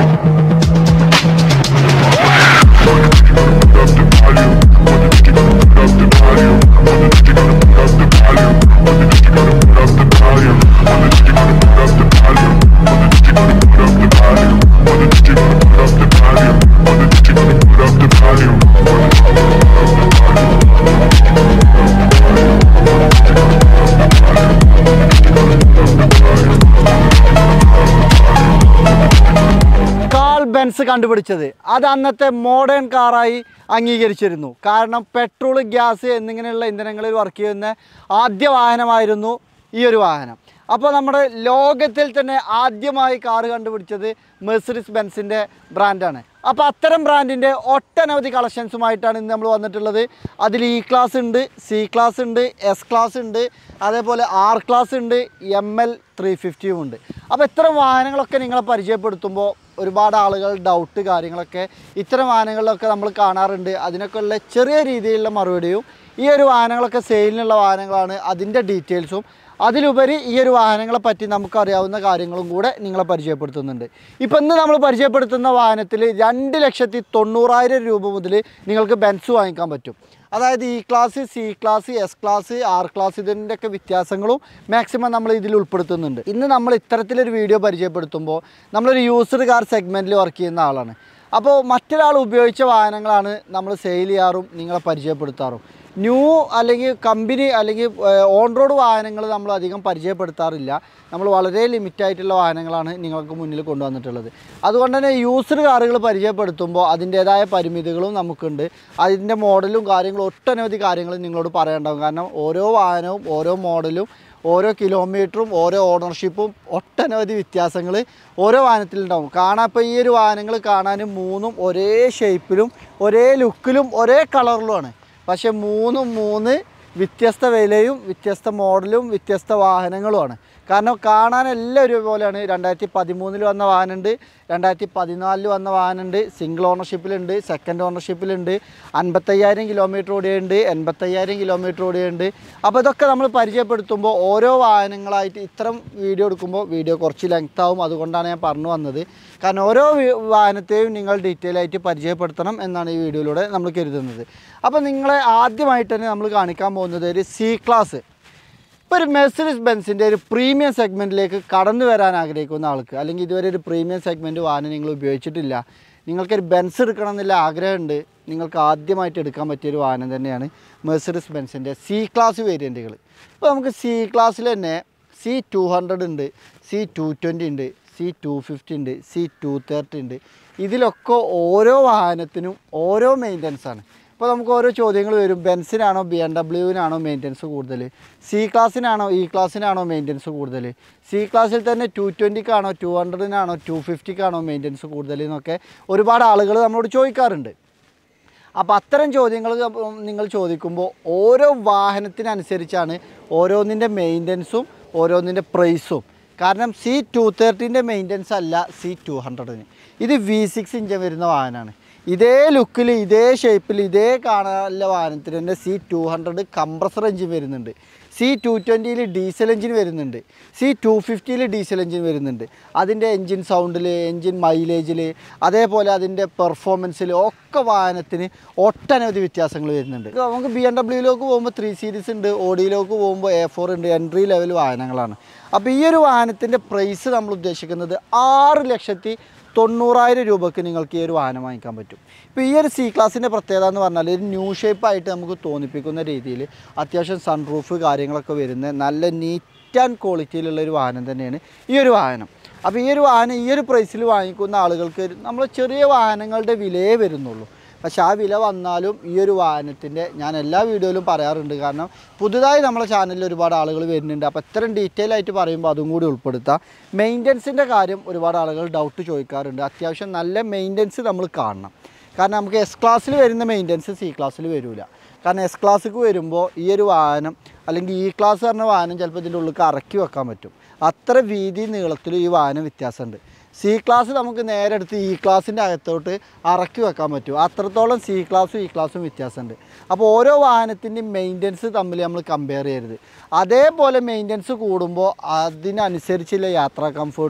call Benz കണ്ടുപിടിച്ചത് അത് അന്നത്തെ മോഡേൺ കാറായി അംഗീകരിച്ചിരുന്നു കാരണം പെട്രോൾ ഗ്യാസ് എന്നിങ്ങനെയുള്ള ഇന്ധനങ്ങളിൽ വർക്ക് ചെയ്യുന്ന ആദ്യ വാഹനമായിരുന്നു ഈ ഒരു വാഹനം അപ്പോൾ നമ്മുടെ ലോകത്തിൽ തന്നെ ആദ്യമായി കാറ് കണ്ടുപിടിച്ചത് മെഴ്സറിസ് ബെൻസിൻ്റെ ബ്രാൻഡാണ് അപ്പോൾ അത്തരം ബ്രാൻഡിൻ്റെ ഒട്ടനവധി കളക്ഷൻസുമായിട്ടാണ് ഇന്ന് നമ്മൾ വന്നിട്ടുള്ളത് അതിൽ ഇ ക്ലാസ് ഉണ്ട് സി ക്ലാസ് ഉണ്ട് എസ് ക്ലാസ് ഉണ്ട് അതേപോലെ ആർ ക്ലാസ് ഉണ്ട് എം എൽ ത്രീ ഫിഫ്റ്റിയും ഉണ്ട് അപ്പോൾ ഇത്തരം വാഹനങ്ങളൊക്കെ നിങ്ങളെ പരിചയപ്പെടുത്തുമ്പോൾ ഒരുപാട് ആളുകൾ ഡൗട്ട് കാര്യങ്ങളൊക്കെ ഇത്തരം വാഹനങ്ങളിലൊക്കെ നമ്മൾ കാണാറുണ്ട് അതിനൊക്കെ ഉള്ള ചെറിയ രീതിയിലുള്ള മറുപടിയും ഈ ഒരു വാഹനങ്ങളൊക്കെ സെയിലിനുള്ള വാഹനങ്ങളാണ് അതിൻ്റെ ഡീറ്റെയിൽസും അതിലുപരി ഈ ഒരു വാഹനങ്ങളെ പറ്റി നമുക്കറിയാവുന്ന കാര്യങ്ങളും കൂടെ നിങ്ങളെ പരിചയപ്പെടുത്തുന്നുണ്ട് ഇപ്പം ഇന്ന് നമ്മൾ പരിചയപ്പെടുത്തുന്ന വാഹനത്തിൽ രണ്ട് ലക്ഷത്തി തൊണ്ണൂറായിരം രൂപ മുതൽ നിങ്ങൾക്ക് ബെൻസ് വാങ്ങിക്കാൻ പറ്റും അതായത് E class C class S class R class ഇതിൻ്റെയൊക്കെ വ്യത്യാസങ്ങളും മാക്സിമം നമ്മൾ ഇതിൽ ഉൾപ്പെടുത്തുന്നുണ്ട് ഇന്ന് നമ്മൾ ഇത്തരത്തിലൊരു വീഡിയോ പരിചയപ്പെടുത്തുമ്പോൾ നമ്മളൊരു യൂസർ കാർ സെഗ്മെൻറ്റിൽ വർക്ക് ചെയ്യുന്ന ആളാണ് അപ്പോൾ മറ്റൊരാൾ ഉപയോഗിച്ച വാഹനങ്ങളാണ് നമ്മൾ സെയിൽ ചെയ്യാറും നിങ്ങളെ പരിചയപ്പെടുത്താറും ന്യൂ അല്ലെങ്കിൽ കമ്പനി അല്ലെങ്കിൽ ഓൺ റോഡ് വാഹനങ്ങൾ നമ്മൾ അധികം പരിചയപ്പെടുത്താറില്ല നമ്മൾ വളരെ ലിമിറ്റ് ആയിട്ടുള്ള വാഹനങ്ങളാണ് നിങ്ങൾക്ക് മുന്നിൽ കൊണ്ടുവന്നിട്ടുള്ളത് അതുകൊണ്ട് തന്നെ യൂസർ കാറുകൾ പരിചയപ്പെടുത്തുമ്പോൾ അതിൻ്റേതായ പരിമിതികളും നമുക്കുണ്ട് അതിൻ്റെ മോഡലും കാര്യങ്ങളും ഒട്ടനവധി കാര്യങ്ങളും നിങ്ങളോട് പറയേണ്ടാവും കാരണം ഓരോ വാഹനവും ഓരോ മോഡലും ഓരോ കിലോമീറ്ററും ഓരോ ഓണർഷിപ്പും ഒട്ടനവധി വ്യത്യാസങ്ങൾ ഓരോ വാഹനത്തിലുണ്ടാവും കാണാൻ ഇപ്പോൾ ഈ ഒരു വാഹനങ്ങൾ കാണാൻ മൂന്നും ഒരേ ഷേപ്പിലും ഒരേ ലുക്കിലും ഒരേ കളറിലുമാണ് പക്ഷേ മൂന്നും മൂന്ന് വ്യത്യസ്ത വിലയും വ്യത്യസ്ത മോഡലും വ്യത്യസ്ത വാഹനങ്ങളുമാണ് കാരണം കാണാൻ എല്ലാം ഒരുപോലെയാണ് രണ്ടായിരത്തി പതിമൂന്നിൽ വന്ന വാഹനമുണ്ട് രണ്ടായിരത്തി പതിനാലിൽ വന്ന വാഹനമുണ്ട് സിംഗിൾ ഓണർഷിപ്പിലുണ്ട് സെക്കൻഡ് ഓണർഷിപ്പിലുണ്ട് അൻപത്തയ്യായിരം കിലോമീറ്റർ ഓടിയുണ്ട് എൺപത്തയ്യായിരം കിലോമീറ്റർ ഓടിയുണ്ട് അപ്പോൾ ഇതൊക്കെ നമ്മൾ പരിചയപ്പെടുത്തുമ്പോൾ ഓരോ വാഹനങ്ങളായിട്ട് ഇത്തരം വീഡിയോ എടുക്കുമ്പോൾ വീഡിയോ കുറച്ച് ലെങ്ത് ആവും അതുകൊണ്ടാണ് ഞാൻ പറഞ്ഞു വന്നത് കാരണം ഓരോ വി- വാഹനത്തെയും നിങ്ങൾ ഡീറ്റെയിൽ ആയിട്ട് പരിചയപ്പെടുത്തണം എന്നാണ് ഈ വീഡിയോയിലൂടെ നമ്മൾ കരുതുന്നത് അപ്പോൾ നിങ്ങളെ ആദ്യമായിട്ട് തന്നെ നമ്മൾ കാണിക്കാൻ പോകുന്നത് ഒരു സി ക്ലാസ് ഇപ്പോൾ ഒരു മെഴ്സറിസ് ബെൻസിൻ്റെ ഒരു പ്രീമിയം സെഗ്മെൻറ്റിലേക്ക് കടന്നു വരാൻ ആഗ്രഹിക്കുന്ന ആൾക്ക് അല്ലെങ്കിൽ ഇതുവരെ ഒരു പ്രീമിയം സെഗ്മെൻറ്റ് വാഹനം നിങ്ങൾ ഉപയോഗിച്ചിട്ടില്ല നിങ്ങൾക്കൊരു ബെൻസ് എടുക്കണം എന്നുള്ള ആഗ്രഹമുണ്ട് നിങ്ങൾക്ക് ആദ്യമായിട്ട് എടുക്കാൻ പറ്റിയൊരു വാഹനം തന്നെയാണ് മെഴ്സറിസ് ബെൻസിൻ്റെ സി ക്ലാസ് വേരിയൻറ്റുകൾ ഇപ്പോൾ നമുക്ക് സി ക്ലാസ്സിൽ തന്നെ സി ടു ഹൺഡ്രഡ് ഉണ്ട് സി ടു ട്വൻറ്റി ഉണ്ട് സി ടു ഫിഫ്റ്റി ഉണ്ട് സി ടു തേർട്ടി ഉണ്ട് ഇതിലൊക്കെ ഓരോ വാഹനത്തിനും ഓരോ മെയിൻ്റനൻസ് ആണ് ഇപ്പോൾ നമുക്ക് ഓരോ ചോദ്യങ്ങൾ വരും ബെൻസിനാണോ ബി എം ഡബ്ല്യുവിനാണോ മെയിൻ്റനൻസ് കൂടുതൽ സി ക്ലാസ്സിനാണോ ഇ ക്ലാസ്സിനാണോ മെയിൻ്റനൻസ് കൂടുതൽ സി ക്ലാസ്സിൽ തന്നെ ടു ട്വൻറ്റിക്കാണോ ടു ഹൺഡ്രഡിനാണോ ടു ഫിഫ്റ്റിക്കാണോ മെയിൻ്റനൻസ് കൂടുതൽ എന്നൊക്കെ ഒരുപാട് ആളുകൾ നമ്മളോട് ചോദിക്കാറുണ്ട് അപ്പോൾ അത്തരം ചോദ്യങ്ങൾ നിങ്ങൾ ചോദിക്കുമ്പോൾ ഓരോ വാഹനത്തിനനുസരിച്ചാണ് ഓരോന്നിൻ്റെ മെയിൻ്റനൻസും ഓരോന്നിൻ്റെ പ്രൈസും കാരണം സി ടു തേർട്ടീൻ്റെ മെയിൻ്റനൻസ് അല്ല സി ടു ഹൺഡ്രഡിന് ഇത് വി സിക്സ് ഇഞ്ചൻ വരുന്ന വാഹനമാണ് ഇതേ ലുക്കിൽ ഇതേ ഷേപ്പിൽ ഇതേ കാണാനുള്ള വാഹനത്തിന് തന്നെ C two hundred compressor engine വരുന്നുണ്ട് സി ടു ട്വൻറ്റിയിൽ ഡീസൽ എഞ്ചിൻ വരുന്നുണ്ട് സി ടു ഫിഫ്റ്റിയിൽ ഡീസൽ എഞ്ചിൻ വരുന്നുണ്ട് അതിൻ്റെ എഞ്ചിൻ സൗണ്ടിൽ എഞ്ചിൻ മൈലേജിൽ അതേപോലെ അതിൻ്റെ പെർഫോമൻസിൽ ഒക്കെ വാഹനത്തിന് ഒട്ടനവധി വ്യത്യാസങ്ങൾ വരുന്നുണ്ട് ഇപ്പൊ നമുക്ക് ബി എം ഡബ്ല്യൂയിലേക്ക് പോകുമ്പോൾ ത്രീ സീരീസ് ഉണ്ട് ഓഡിയിലേക്ക് പോകുമ്പോൾ എ ഫോർ ഉണ്ട് എൻട്രി ലെവൽ വാഹനങ്ങളാണ് അപ്പോൾ ഈ ഒരു വാഹനത്തിൻ്റെ പ്രൈസ് നമ്മൾ ഉദ്ദേശിക്കുന്നത് ആറ് ലക്ഷത്തി തൊണ്ണൂറായിരം രൂപയ്ക്ക് നിങ്ങൾക്ക് ഈ ഒരു വാഹനം വാങ്ങിക്കാൻ പറ്റും ഇപ്പോൾ ഈ ഒരു സി ക്ലാസ്സിൻ്റെ പ്രത്യേകത എന്ന് പറഞ്ഞാൽ ഒരു ന്യൂ ഷേപ്പായിട്ട് നമുക്ക് തോന്നിപ്പിക്കുന്ന രീതിയിൽ അത്യാവശ്യം സൺറൂഫ് കാര്യങ്ങളൊക്കെ വരുന്ന നല്ല നീറ്റ് ആൻഡ് ക്വാളിറ്റിയിലുള്ള ഒരു വാഹനം തന്നെയാണ് ഈ ഒരു വാഹനം അപ്പോൾ ഈ ഒരു വാഹനം ഈ ഒരു പ്രൈസിൽ വാങ്ങിക്കുന്ന ആളുകൾക്ക് നമ്മൾ ചെറിയ വാഹനങ്ങളുടെ വിലയേ വരുന്നുള്ളൂ പക്ഷെ ആ വില വന്നാലും ഈ ഒരു വാഹനത്തിൻ്റെ ഞാൻ എല്ലാ വീഡിയോയിലും പറയാറുണ്ട് കാരണം പുതുതായി നമ്മളെ ചാനലിൽ ഒരുപാട് ആളുകൾ വരുന്നുണ്ട് അപ്പോൾ ഇത്തരം ഡീറ്റെയിൽ ആയിട്ട് പറയുമ്പോൾ അതും കൂടി ഉൾപ്പെടുത്താം മെയിൻ്റനൻസിൻ്റെ കാര്യം ഒരുപാട് ആളുകൾ ഡൗട്ട് ചോദിക്കാറുണ്ട് അത്യാവശ്യം നല്ല മെയിൻ്റനൻസ് നമ്മൾ കാണണം കാരണം നമുക്ക് എസ് ക്ലാസ്സിൽ വരുന്ന മെയിൻ്റനൻസ് സി ക്ലാസ്സിൽ വരില്ല കാരണം എസ് ക്ലാസ്സിക്ക് വരുമ്പോൾ ഈ ഒരു വാഹനം അല്ലെങ്കിൽ ഇ ക്ലാസ് പറഞ്ഞ വാഹനം ചിലപ്പോൾ ഇതിൻ്റെ ഉള്ളിൽ ഇറക്കി വെക്കാൻ പറ്റും അത്ര വീതി നീളത്തിൽ ഈ വാഹനം വ്യത്യാസമുണ്ട് സി ക്ലാസ് നമുക്ക് നേരെ എടുത്ത് ഇ ക്ലാസ്സിൻ്റെ അകത്തോട്ട് ഇറക്കി വെക്കാൻ പറ്റും അത്രത്തോളം സി ക്ലാസ്സും ഇ ക്ലാസ്സും വ്യത്യാസമുണ്ട് അപ്പോൾ ഓരോ വാഹനത്തിൻ്റെയും മെയിൻ്റനൻസ് തമ്മിൽ നമ്മൾ കമ്പയർ ചെയ്യരുത് അതേപോലെ മെയിൻ്റനൻസ് കൂടുമ്പോൾ അതിനനുസരിച്ചുള്ള യാത്രാ കംഫർട്ടും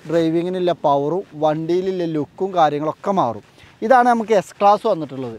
ഡ്രൈവിങ്ങിനുള്ള പവറും വണ്ടിയിലുള്ള ലുക്കും കാര്യങ്ങളൊക്കെ മാറും ഇതാണ് നമുക്ക് എസ് ക്ലാസ് വന്നിട്ടുള്ളത്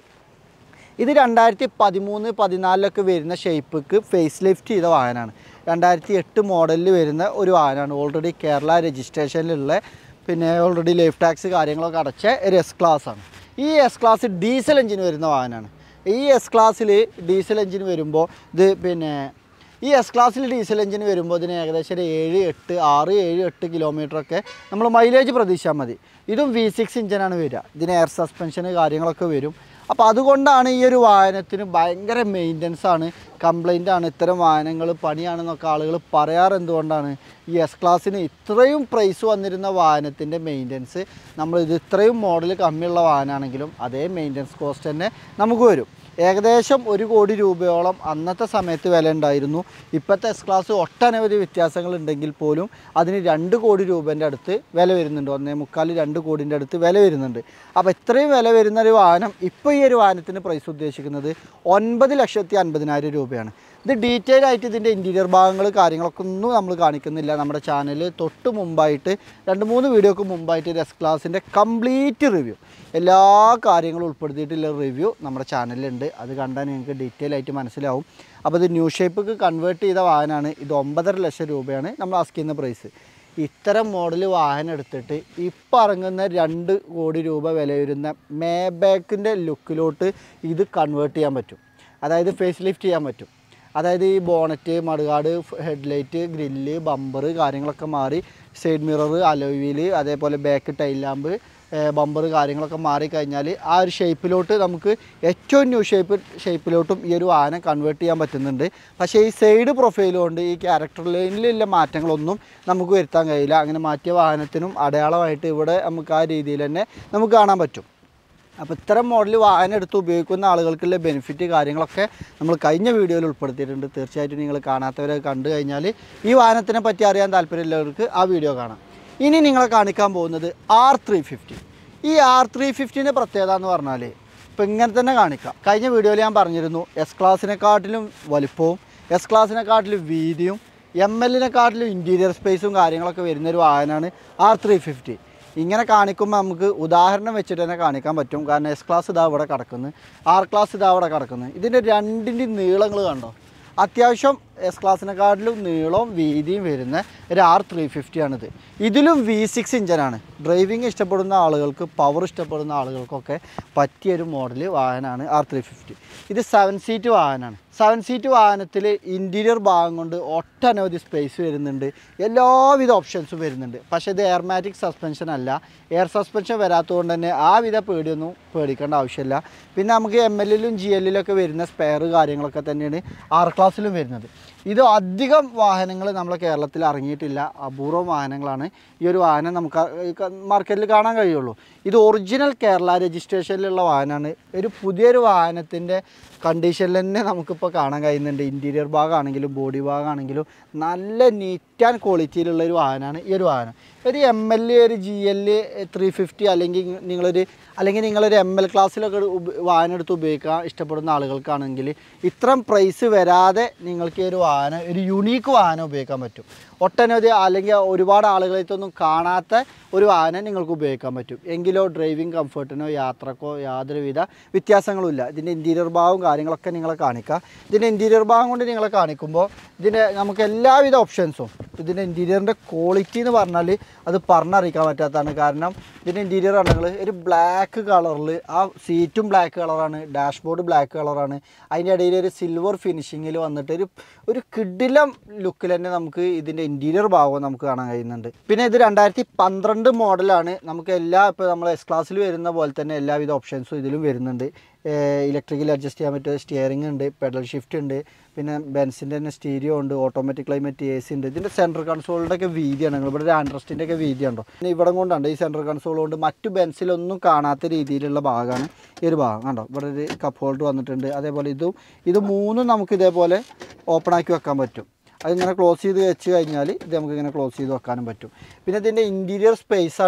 ഇത് രണ്ടായിരത്തി പതിമൂന്ന് പതിനാലിലൊക്കെ വരുന്ന ഷേപ്പിക്ക് ഫേസ് ലിഫ്റ്റ് ചെയ്ത വാഹനമാണ് രണ്ടായിരത്തി എട്ട് മോഡലിൽ വരുന്ന ഒരു വാഹനമാണ് ഓൾറെഡി കേരള രജിസ്ട്രേഷനിലുള്ള പിന്നെ ഓൾറെഡി ലൈഫ് ടാക്സ് കാര്യങ്ങളൊക്കെ അടച്ച ഒരു എസ് ക്ലാസ് ആണ് ഈ എസ് ക്ലാസ് ഡീസൽ എഞ്ചിന് വരുന്ന വാഹനമാണ് ഈ എസ് ക്ലാസ്സിൽ ഡീസൽ എഞ്ചിൻ വരുമ്പോൾ ഇത് പിന്നെ ഈ എസ് ക്ലാസ്സിൽ ഡീസൽ എഞ്ചിൻ വരുമ്പോൾ ഇതിന് ഏകദേശം ഒരു ഏഴ് എട്ട് ആറ് ഏഴ് എട്ട് കിലോമീറ്ററൊക്കെ നമ്മൾ മൈലേജ് പ്രതീക്ഷിച്ചാൽ മതി ഇതും വി സിക്സ് ഇഞ്ചിനാണ് വരിക ഇതിന് എയർ സസ്പെൻഷന് കാര്യങ്ങളൊക്കെ വരും അപ്പോൾ അതുകൊണ്ടാണ് ഈ ഒരു വാഹനത്തിന് ഭയങ്കര മെയിൻ്റനൻസ് ആണ് കംപ്ലൈൻ്റ് ആണ് ഇത്തരം വാഹനങ്ങൾ പണിയാണെന്നൊക്കെ ആളുകൾ പറയാറ് എന്തുകൊണ്ടാണ് ഈ എസ് ക്ലാസ്സിന് ഇത്രയും പ്രൈസ് വന്നിരുന്ന വാഹനത്തിൻ്റെ മെയിൻ്റനൻസ് നമ്മൾ ഇത് ഇത്രയും മോഡൽ കമ്മിയുള്ള വാഹനമാണെങ്കിലും അതേ മെയിൻ്റനൻസ് കോസ്റ്റ് തന്നെ നമുക്ക് വരും ഏകദേശം ഒരു കോടി രൂപയോളം അന്നത്തെ സമയത്ത് വില ഉണ്ടായിരുന്നു ഇപ്പോഴത്തെ എസ് ക്ലാസ് ഒട്ടനവധി വ്യത്യാസങ്ങൾ ഉണ്ടെങ്കിൽ പോലും അതിന് രണ്ട് കോടി രൂപേൻ്റെ അടുത്ത് വില വരുന്നുണ്ട് ഒന്നേ മുക്കാൽ രണ്ട് കോടിൻ്റെ അടുത്ത് വില വരുന്നുണ്ട് അപ്പോൾ ഇത്രയും വില വരുന്ന ഒരു വാഹനം ഇപ്പോൾ ഈ ഒരു വാഹനത്തിന് പ്രൈസ് ഉദ്ദേശിക്കുന്നത് ഒൻപത് ലക്ഷത്തി അൻപതിനായിരം രൂപയാണ് ഇത് ഡീറ്റെയിൽ ആയിട്ട് ഇതിൻ്റെ ഇൻറ്റീരിയർ ഭാഗങ്ങൾ കാര്യങ്ങളൊക്കെ ഒന്നും നമ്മൾ കാണിക്കുന്നില്ല നമ്മുടെ ചാനലിൽ തൊട്ട് മുമ്പായിട്ട് രണ്ട് മൂന്ന് വീഡിയോക്ക് മുമ്പായിട്ട് എസ് ക്ലാസിൻ്റെ കംപ്ലീറ്റ് റിവ്യൂ എല്ലാ കാര്യങ്ങളും ഉൾപ്പെടുത്തിയിട്ടുള്ള റിവ്യൂ നമ്മുടെ ചാനലിലുണ്ട് അത് കണ്ടാൽ നിങ്ങൾക്ക് ഡീറ്റെയിൽ ആയിട്ട് മനസ്സിലാവും അപ്പോൾ ഇത് ന്യൂ ഷേപ്പിക്ക് കൺവേർട്ട് ചെയ്ത വാഹനമാണ് ഇത് ഒമ്പതര ലക്ഷം രൂപയാണ് നമ്മൾ ആസ്ക് ചെയ്യുന്ന പ്രൈസ് ഇത്തരം മോഡൽ വാഹനം എടുത്തിട്ട് ഇപ്പം ഇറങ്ങുന്ന രണ്ട് കോടി രൂപ വില വരുന്ന മേബാക്കിൻ്റെ ലുക്കിലോട്ട് ഇത് കൺവേർട്ട് ചെയ്യാൻ പറ്റും അതായത് ഫേസ് ലിഫ്റ്റ് ചെയ്യാൻ പറ്റും അതായത് ഈ bonnet mudguard headlight grille bumper കാര്യങ്ങളൊക്കെ മാറി സൈഡ് മിറർ അലോയ് വീല് അതേപോലെ ബാക്ക് ടൈൽ ലാമ്പ് ബമ്പർ കാര്യങ്ങളൊക്കെ മാറിക്കഴിഞ്ഞാൽ ആ ഒരു ഷേപ്പിലോട്ട് നമുക്ക് ഏറ്റവും ന്യൂ ഷേപ്പ് ഷേപ്പിലോട്ടും ഈ ഒരു വാഹനം കൺവേർട്ട് ചെയ്യാൻ പറ്റുന്നുണ്ട് പക്ഷേ ഈ സൈഡ് പ്രൊഫൈൽ കൊണ്ട് ഈ ക്യാരക്ടർ ലൈനിലുള്ള മാറ്റങ്ങളൊന്നും നമുക്ക് വരുത്താൻ കഴിയില്ല അങ്ങനെ മാറ്റിയ വാഹനത്തിനും അടയാളമായിട്ട് ഇവിടെ നമുക്ക് ആ രീതിയിൽ തന്നെ നമുക്ക് കാണാൻ പറ്റും അപ്പോൾ ഇത്തരം മോഡൽ വാഹനം എടുത്ത് ഉപയോഗിക്കുന്ന ആളുകൾക്കുള്ള ബെനിഫിറ്റ് കാര്യങ്ങളൊക്കെ നമ്മൾ കഴിഞ്ഞ വീഡിയോയിൽ ഉൾപ്പെടുത്തിയിട്ടുണ്ട് തീർച്ചയായിട്ടും നിങ്ങൾ കാണാത്തവരെ കണ്ടു കഴിഞ്ഞാൽ ഈ വാഹനത്തിനെ പറ്റി അറിയാൻ താല്പര്യമുള്ളവർക്ക് ആ വീഡിയോ കാണാം ഇനി നിങ്ങളെ കാണിക്കാൻ പോകുന്നത് ആർ ത്രീ ഫിഫ്റ്റി ഈ ആർ ത്രീ ഫിഫ്റ്റീൻ്റെ പ്രത്യേകത എന്ന് പറഞ്ഞാൽ ഇപ്പം ഇങ്ങനെ തന്നെ കാണിക്കാം കഴിഞ്ഞ വീഡിയോയിൽ ഞാൻ പറഞ്ഞിരുന്നു എസ് ക്ലാസ്സിനെക്കാട്ടിലും വലിപ്പവും എസ് ക്ലാസ്സിനെക്കാട്ടിലും വീതിയും എം എല്ലിനെക്കാട്ടിലും ഇൻറ്റീരിയർ സ്പേസും കാര്യങ്ങളൊക്കെ വരുന്ന ഒരു വാഹനമാണ് ആർ ത്രീ ഫിഫ്റ്റി ഇങ്ങനെ കാണിക്കുമ്പോൾ നമുക്ക് ഉദാഹരണം വെച്ചിട്ട് തന്നെ കാണിക്കാൻ പറ്റും കാരണം എസ് ക്ലാസ് ഇതാ ഇവിടെ കിടക്കുന്നു ആർ ക്ലാസ് ഇതാ ഇവിടെ കിടക്കുന്നു ഇതിൻ്റെ രണ്ടിൻ്റെ നീളങ്ങൾ കണ്ടോ അത്യാവശ്യം എസ് ക്ലാസ്സിനെക്കാട്ടിലും നീളവും വീതിയും വരുന്ന ഒരു ആർ ത്രീ ഫിഫ്റ്റി ആണിത് ഇതിലും വി സിക്സ് ഇഞ്ചനാണ് ഡ്രൈവിംഗ് ഇഷ്ടപ്പെടുന്ന ആളുകൾക്ക് പവർ ഇഷ്ടപ്പെടുന്ന ആളുകൾക്കൊക്കെ പറ്റിയൊരു മോഡൽ വാഹനമാണ് ആർ ത്രീ ഫിഫ്റ്റി ഇത് സെവൻ സീറ്റ് വാഹനമാണ് സെവൻ സീറ്റ് വാഹനത്തിൽ ഇൻറ്റീരിയർ ഭാഗം കൊണ്ട് ഒട്ടനവധി സ്പേസ് വരുന്നുണ്ട് എല്ലാവിധ ഓപ്ഷൻസും വരുന്നുണ്ട് പക്ഷേ ഇത് എയർമാറ്റിക് സസ്പെൻഷൻ അല്ല എയർ സസ്പെൻഷൻ വരാത്തതുകൊണ്ട് തന്നെ ആ വിധ പേടിയൊന്നും പേടിക്കേണ്ട ആവശ്യമില്ല പിന്നെ നമുക്ക് എം എല്ലിലും ജി എല്ലിലൊക്കെ വരുന്ന സ്പെയർ കാര്യങ്ങളൊക്കെ തന്നെയാണ് ആർ ക്ലാസ്സിലും വരുന്നത് ഇത് അധികം വാഹനങ്ങൾ നമ്മളെ കേരളത്തിൽ ഇറങ്ങിയിട്ടില്ല അപൂർവം വാഹനങ്ങളാണ് ഈ ഒരു വാഹനം നമുക്ക് മാർക്കറ്റിൽ കാണാൻ കഴിയുള്ളൂ ഇത് ഒറിജിനൽ കേരള രജിസ്ട്രേഷനിലുള്ള വാഹനമാണ് ഒരു പുതിയൊരു വാഹനത്തിൻ്റെ കണ്ടീഷനിൽ തന്നെ നമുക്കിപ്പോൾ കാണാൻ കഴിയുന്നുണ്ട് ഇൻറ്റീരിയർ ഭാഗമാണെങ്കിലും ബോഡി ഭാഗമാണെങ്കിലും നല്ല നീറ്റ് ആൻഡ് ക്വാളിറ്റിയിലുള്ള ഒരു വാഹനമാണ് ഈ ഒരു വാഹനം ഒരു എം എൽ ഒരു ജി എൽ ത്രീ ഫിഫ്റ്റി അല്ലെങ്കിൽ നിങ്ങളൊരു അല്ലെങ്കിൽ നിങ്ങളൊരു എം എൽ ക്ലാസ്സിലൊക്കെ ഉപ- വാഹനം എടുത്ത് ഉപയോഗിക്കാൻ ഇഷ്ടപ്പെടുന്ന ആളുകൾക്കാണെങ്കിൽ ഇത്രയും പ്രൈസ് വരാതെ നിങ്ങൾക്ക് ഈ ഒരു വാഹനം ഒരു യുണീക്ക് വാഹനം ഉപയോഗിക്കാൻ പറ്റും ഒട്ടനവധി അല്ലെങ്കിൽ ഒരുപാട് ആളുകളെത്തൊന്നും കാണാത്ത ഒരു വാഹനം നിങ്ങൾക്ക് ഉപയോഗിക്കാൻ പറ്റും എങ്കിലോ ഡ്രൈവിംഗ് കംഫർട്ടിനോ യാത്രക്കോ യാതൊരുവിധ വ്യത്യാസങ്ങളുമില്ല ഇതിൻ്റെ ഇൻറ്റീരിയർ ഭാഗവും കാര്യങ്ങളൊക്കെ നിങ്ങളെ കാണിക്കാം ഇതിൻ്റെ ഇൻറ്റീരിയർ ഭാഗം കൊണ്ട് നിങ്ങളെ കാണിക്കുമ്പോൾ ഇതിൻ്റെ നമുക്ക് എല്ലാവിധ ഓപ്ഷൻസും ഇതിൻ്റെ ഇൻറ്റീരിയറിൻ്റെ ക്വാളിറ്റി എന്ന് പറഞ്ഞാൽ അത് പറഞ്ഞറിയിക്കാൻ പറ്റാത്തതാണ് കാരണം ഇതിൻ്റെ ഇൻറ്റീരിയർ ആണെങ്കിൽ ഒരു ബ്ലാക്ക് കളറിൽ ആ സീറ്റും ബ്ലാക്ക് കളറാണ് ഡാഷ്ബോർഡ് ബ്ലാക്ക് കളറാണ് അതിൻ്റെ ഇടയിൽ ഒരു സിൽവർ ഫിനിഷിങ്ങിൽ വന്നിട്ട് ഒരു ഒരു കിഡിലം ലുക്കിൽ തന്നെ നമുക്ക് ഇതിൻ്റെ ഇൻറ്റീരിയർ ഭാഗവും നമുക്ക് കാണാൻ കഴിയുന്നുണ്ട് പിന്നെ ഇത് രണ്ടായിരത്തി പന്ത്രണ്ട് മോഡലാണ് നമുക്ക് എല്ലാ ഇപ്പോൾ നമ്മൾ എസ് ക്ലാസ്സിൽ വരുന്ന പോലെ തന്നെ എല്ലാവിധ ഓപ്ഷൻസും ഇതിലും വരുന്നുണ്ട് ഇലക്ട്രിക്കൽ അഡ്ജസ്റ്റ് ചെയ്യാൻ പറ്റിയ സ്റ്റിയറിംഗ് ഉണ്ട് പെഡൽ ഷിഫ്റ്റ് ഉണ്ട് പിന്നെ ബെൻസിൻ്റെ തന്നെ സ്റ്റീരിയോ ഉണ്ട് ഓട്ടോമാറ്റിക് ക്ലൈമറ്റ് എ സി ഉണ്ട് ഇതിൻ്റെ സെൻട്രൽ കൺസോളിൻ്റെ ഒക്കെ വീതിയാണ് നിങ്ങൾ ഇവിടെ ഒരു ആൻഡ്രസ്റ്റിൻ്റെ ഒക്കെ വീതി ഉണ്ടോ പിന്നെ ഇവിടെ കൊണ്ടുണ്ട് ഈ സെൻട്രൽ കൺസോൾ കൊണ്ട് മറ്റു ബെൻസിലൊന്നും കാണാത്ത രീതിയിലുള്ള ഭാഗമാണ് ഈ ഒരു ഭാഗം കണ്ടോ ഇവിടെ ഒരു കപ്പ് ഹോൾഡർ വന്നിട്ടുണ്ട് അതേപോലെ ഇതും ഇത് മൂന്നും നമുക്ക് ഇതേപോലെ ഓപ്പൺ ആക്കി വെക്കാൻ പറ്റും അതിങ്ങനെ ക്ലോസ് ചെയ്ത് വെച്ച് കഴിഞ്ഞാൽ ഇത് നമുക്ക് ഇങ്ങനെ ക്ലോസ് ചെയ്ത് വെക്കാനും പറ്റും പിന്നെ ഇതിൻ്റെ ഇൻറ്റീരിയർ സ്പേസ് ആണ്